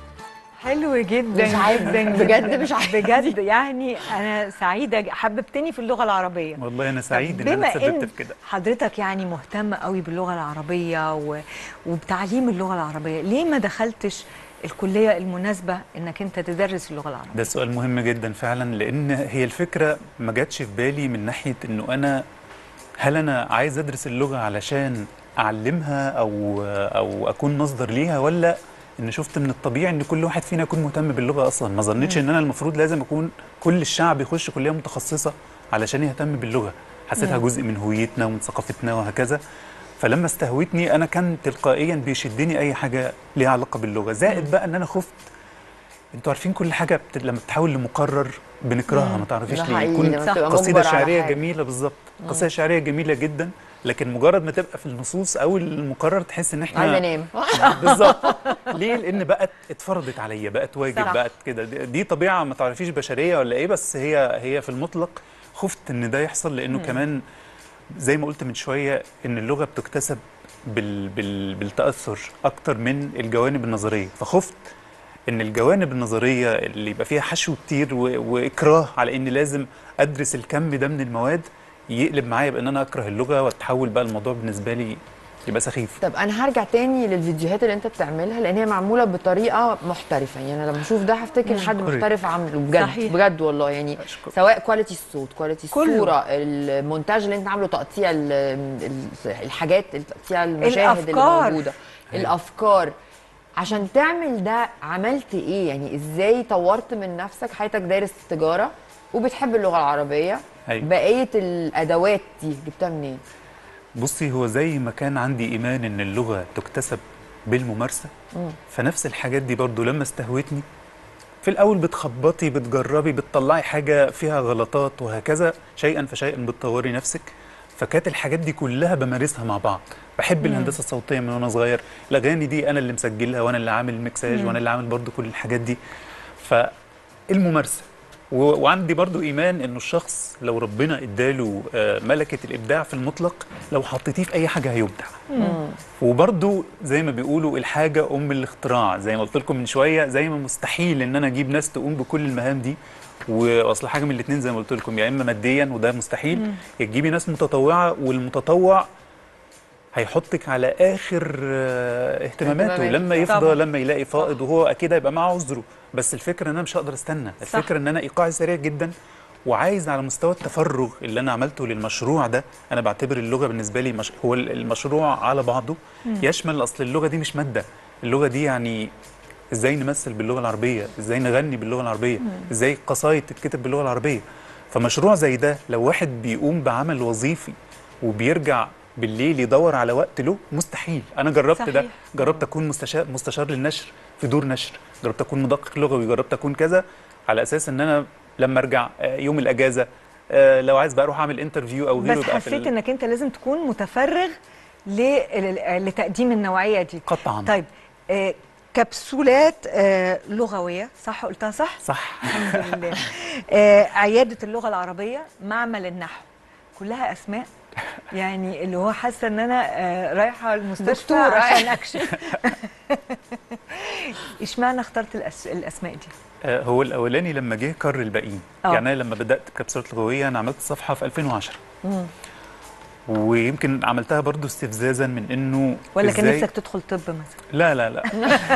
حلو جدا مش عارفة. جدا بجد جداً. مش عارفة. بجد يعني انا سعيده حببتني في اللغه العربيه والله انا سعيد ان بما انا تسببت ان في كده حضرتك يعني مهتم قوي باللغه العربيه و... وبتعليم اللغه العربيه ليه ما دخلتش الكليه المناسبه انك انت تدرس اللغه العربيه ده سؤال مهم جدا فعلا لان هي الفكره ما جاتش في بالي من ناحيه انه انا هل انا عايز ادرس اللغه علشان اعلمها او او اكون مصدر ليها ولا ان شفت من الطبيعي ان كل واحد فينا يكون مهتم باللغه اصلا ما ظنيتش ان انا المفروض لازم اكون كل الشعب يخش كليه متخصصه علشان يهتم باللغه حسيتها جزء من هويتنا ومن ثقافتنا وهكذا فلما استهوتني انا كان تلقائيا بيشدني اي حاجه ليها علاقه باللغه زائد بقى ان انا خفت انتوا عارفين كل حاجه بت... لما بتحاول لمقرر بنكرهها ما تعرفيش ده ليه حقيقي يكون لما تبقى قصيده مجبر على شعريه حاجة. جميله بالظبط قصيده شعريه جميله جدا لكن مجرد ما تبقى في النصوص او المقرر تحس ان احنا عايزه انام بالظبط ليه لان بقت اتفرضت عليا بقت واجب صح. بقت كده دي دي طبيعه ما تعرفيش بشريه ولا ايه بس هي هي في المطلق خفت ان ده يحصل لانه كمان زي ما قلت من شويه ان اللغه بتكتسب بال بال بالتاثر اكتر من الجوانب النظريه فخفت ان الجوانب النظريه اللي يبقى فيها حشو كتير و... واكراه على ان لازم ادرس الكم ده من المواد يقلب معايا بان انا اكره اللغه واتحول بقى الموضوع بالنسبه لي يبقى سخيف طب انا هرجع تاني للفيديوهات اللي انت بتعملها لان هي معموله بطريقه محترفه يعني أنا لما اشوف ده هفتكر حد أشكرك. محترف عامله بجد صحيح. بجد والله يعني أشكرك. سواء كواليتي الصوت كواليتي كله. الصوره المونتاج اللي انت عامله تقطيع ال- ال- الحاجات تقطيع المشاهد اللي الأفكار. موجوده الافكار عشان تعمل ده عملت ايه يعني ازاي طورت من نفسك حياتك دارس تجاره وبتحب اللغه العربيه أيوة. بقيه الادوات دي جبتها منين بصي هو زي ما كان عندي ايمان ان اللغه تكتسب بالممارسه فنفس الحاجات دي برضو لما استهوتني في الاول بتخبطي بتجربي بتطلعي حاجه فيها غلطات وهكذا شيئا فشيئا بتطوري نفسك فكانت الحاجات دي كلها بمارسها مع بعض بحب الهندسه الصوتيه من وانا صغير الاغاني دي انا اللي مسجلها وانا اللي عامل المكساج وانا اللي عامل برضو كل الحاجات دي فالممارسه و- وعندي برضو ايمان انه الشخص لو ربنا اداله آه، ملكه الابداع في المطلق لو حطيتيه في اي حاجه هيبدع وبرضو زي ما بيقولوا الحاجه ام الاختراع زي ما قلت لكم من شويه زي ما مستحيل ان انا اجيب ناس تقوم بكل المهام دي واصل حاجه من الاثنين زي ما قلت لكم يا اما ماديا وده مستحيل يا تجيبي ناس متطوعه والمتطوع هيحطك على اخر آه، اهتماماته اهتماماته، لما صح. يفضى طبعا. لما يلاقي فائض وهو اكيد هيبقى معاه عذره بس الفكره ان انا مش هقدر استنى الفكره ان انا ايقاعي سريع جدا وعايز على مستوى التفرغ اللي انا عملته للمشروع ده انا بعتبر اللغه بالنسبه لي مش هو المشروع على بعضه يشمل اصل اللغه دي مش ماده اللغه دي يعني ازاي نمثل باللغه العربيه ازاي نغني باللغه العربيه ازاي قصايد تتكتب باللغه العربيه فمشروع زي ده لو واحد بيقوم بعمل وظيفي وبيرجع بالليل يدور على وقت له مستحيل انا جربت صحيح. ده جربت اكون مستشار مستشار للنشر في دور نشر جربت اكون مدقق لغوي جربت اكون كذا على اساس ان انا لما ارجع آه، يوم الاجازه آه، لو عايز بقى اروح اعمل انترفيو او غيره بس يبقى في حسيت ال- انك انت لازم تكون متفرغ ل- لتقديم النوعيه دي قطعا طيب آه، كبسولات آه، لغويه صح قلتها صح صح الحمد لله آه، عياده اللغه العربيه معمل النحو كلها اسماء يعني اللي هو حاسه ان انا آه، رايحه المستشفى دكتور، عشان اكشف اشمعنى اخترت الأس... الاسماء دي آه، هو الاولاني لما جه كر الباقيين آه. يعني انا لما بدات بكبسولات لغويه انا عملت صفحه في 2010 ويمكن عملتها برضو استفزازا من انه ولا كان إزاي- نفسك تدخل طب مثلا لا لا لا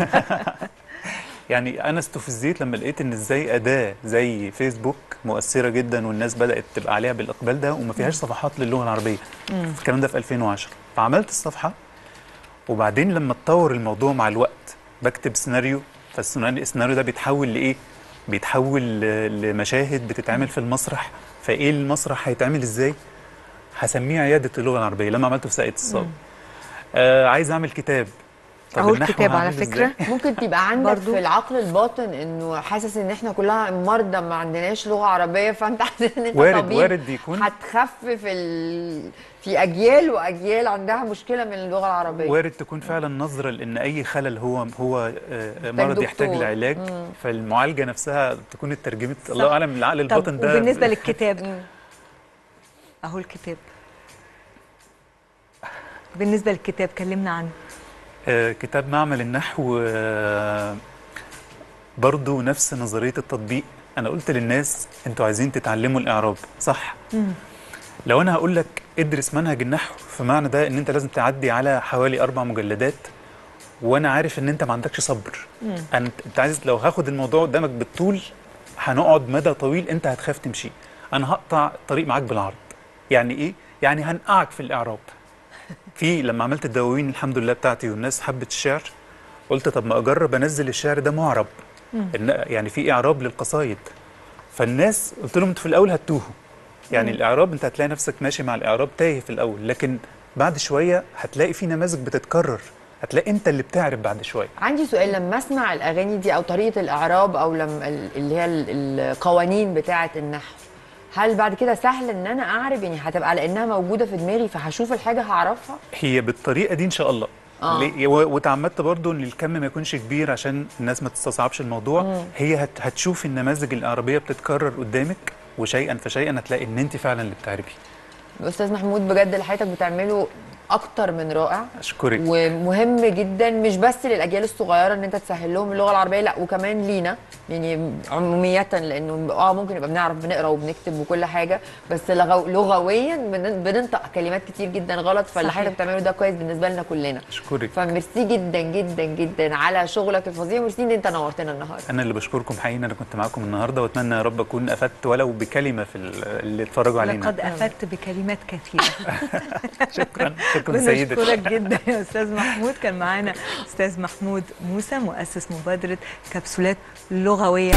يعني انا استفزيت لما لقيت ان ازاي اداه زي فيسبوك مؤثره جدا والناس بدات تبقى عليها بالاقبال ده وما فيهاش صفحات للغه العربيه الكلام ده في 2010 فعملت الصفحه وبعدين لما اتطور الموضوع مع الوقت بكتب سيناريو فالسيناريو السيناريو ده بيتحول لايه بيتحول ل- لمشاهد بتتعمل في المسرح فايه المسرح هيتعمل ازاي هسميه عياده اللغه العربيه لما عملته في ساقية الصاوي آه عايز اعمل كتاب طب اهو النحو الكتاب على هعمله إزاي؟ فكره ممكن تبقى عندك برضو. في العقل الباطن انه حاسس ان احنا كلها مرضى ما عندناش لغه عربيه فانت حاسس ان انت وارد- طبيب وارد يكون. هتخفف ال... في اجيال واجيال عندها مشكله من اللغه العربيه وارد تكون فعلا نظره لان اي خلل هو هو آه، مرض يحتاج دكتور. لعلاج مم. فالمعالجه نفسها تكون اترجمت الله اعلم العقل طب الباطن ده وبالنسبه للكتاب اهو الكتاب بالنسبه للكتاب كلمنا عنه آه، كتاب معمل النحو آه، برضو نفس نظرية التطبيق أنا قلت للناس أنتوا عايزين تتعلموا الإعراب صح لو أنا هقول لك ادرس منهج النحو فمعنى ده إن أنت لازم تعدي على حوالي أربع مجلدات وأنا عارف إن أنت ما عندكش صبر أنت أنت عايز لو هاخد الموضوع قدامك بالطول هنقعد مدى طويل أنت هتخاف تمشي أنا هقطع الطريق معاك بالعرض يعني إيه؟ يعني هنقعك في الإعراب في لما عملت الدواوين الحمد لله بتاعتي والناس حبت الشعر قلت طب ما اجرب انزل الشعر ده معرب إن يعني في اعراب للقصايد فالناس قلت لهم انتوا في الاول هتوهوا يعني الاعراب انت هتلاقي نفسك ماشي مع الاعراب تايه في الاول لكن بعد شويه هتلاقي في نماذج بتتكرر هتلاقي انت اللي بتعرف بعد شويه عندي سؤال لما اسمع الاغاني دي او طريقه الاعراب او لما ال- اللي هي ال- القوانين بتاعه النحو هل بعد كده سهل ان انا اعرف يعني هتبقى على انها موجوده في دماغي فهشوف الحاجه هعرفها هي بالطريقه دي ان شاء الله آه. ليه- و- وتعمدت برضو ان الكم ما يكونش كبير عشان الناس ما تستصعبش الموضوع هي هت هتشوف النماذج الاعرابيه بتتكرر قدامك وشيئا فشيئا هتلاقي ان انت فعلا اللي بتعرفي استاذ محمود بجد اللي حضرتك بتعمله اكتر من رائع اشكرك ومهم جدا مش بس للاجيال الصغيره ان انت تسهل لهم اللغه العربيه لا وكمان لينا يعني عموميه لانه اه ممكن يبقى بنعرف بنقرا وبنكتب وكل حاجه بس لغو لغويا بن- بننطق كلمات كتير جدا غلط فاللي صحيح. حضرتك بتعمله ده كويس بالنسبه لنا كلنا اشكرك فميرسي جدا جدا جدا على شغلك الفظيع ميرسي ان انت نورتنا النهارده انا اللي بشكركم حقيقي إن انا كنت معاكم النهارده واتمنى يا رب اكون افدت ولو بكلمه في ال- اللي اتفرجوا علينا لقد افدت بكلمات كثيره شكرا شكرا سيدتي بنشكرك جدا يا استاذ محمود كان معانا استاذ محمود موسى مؤسس مبادره كبسولات لغويه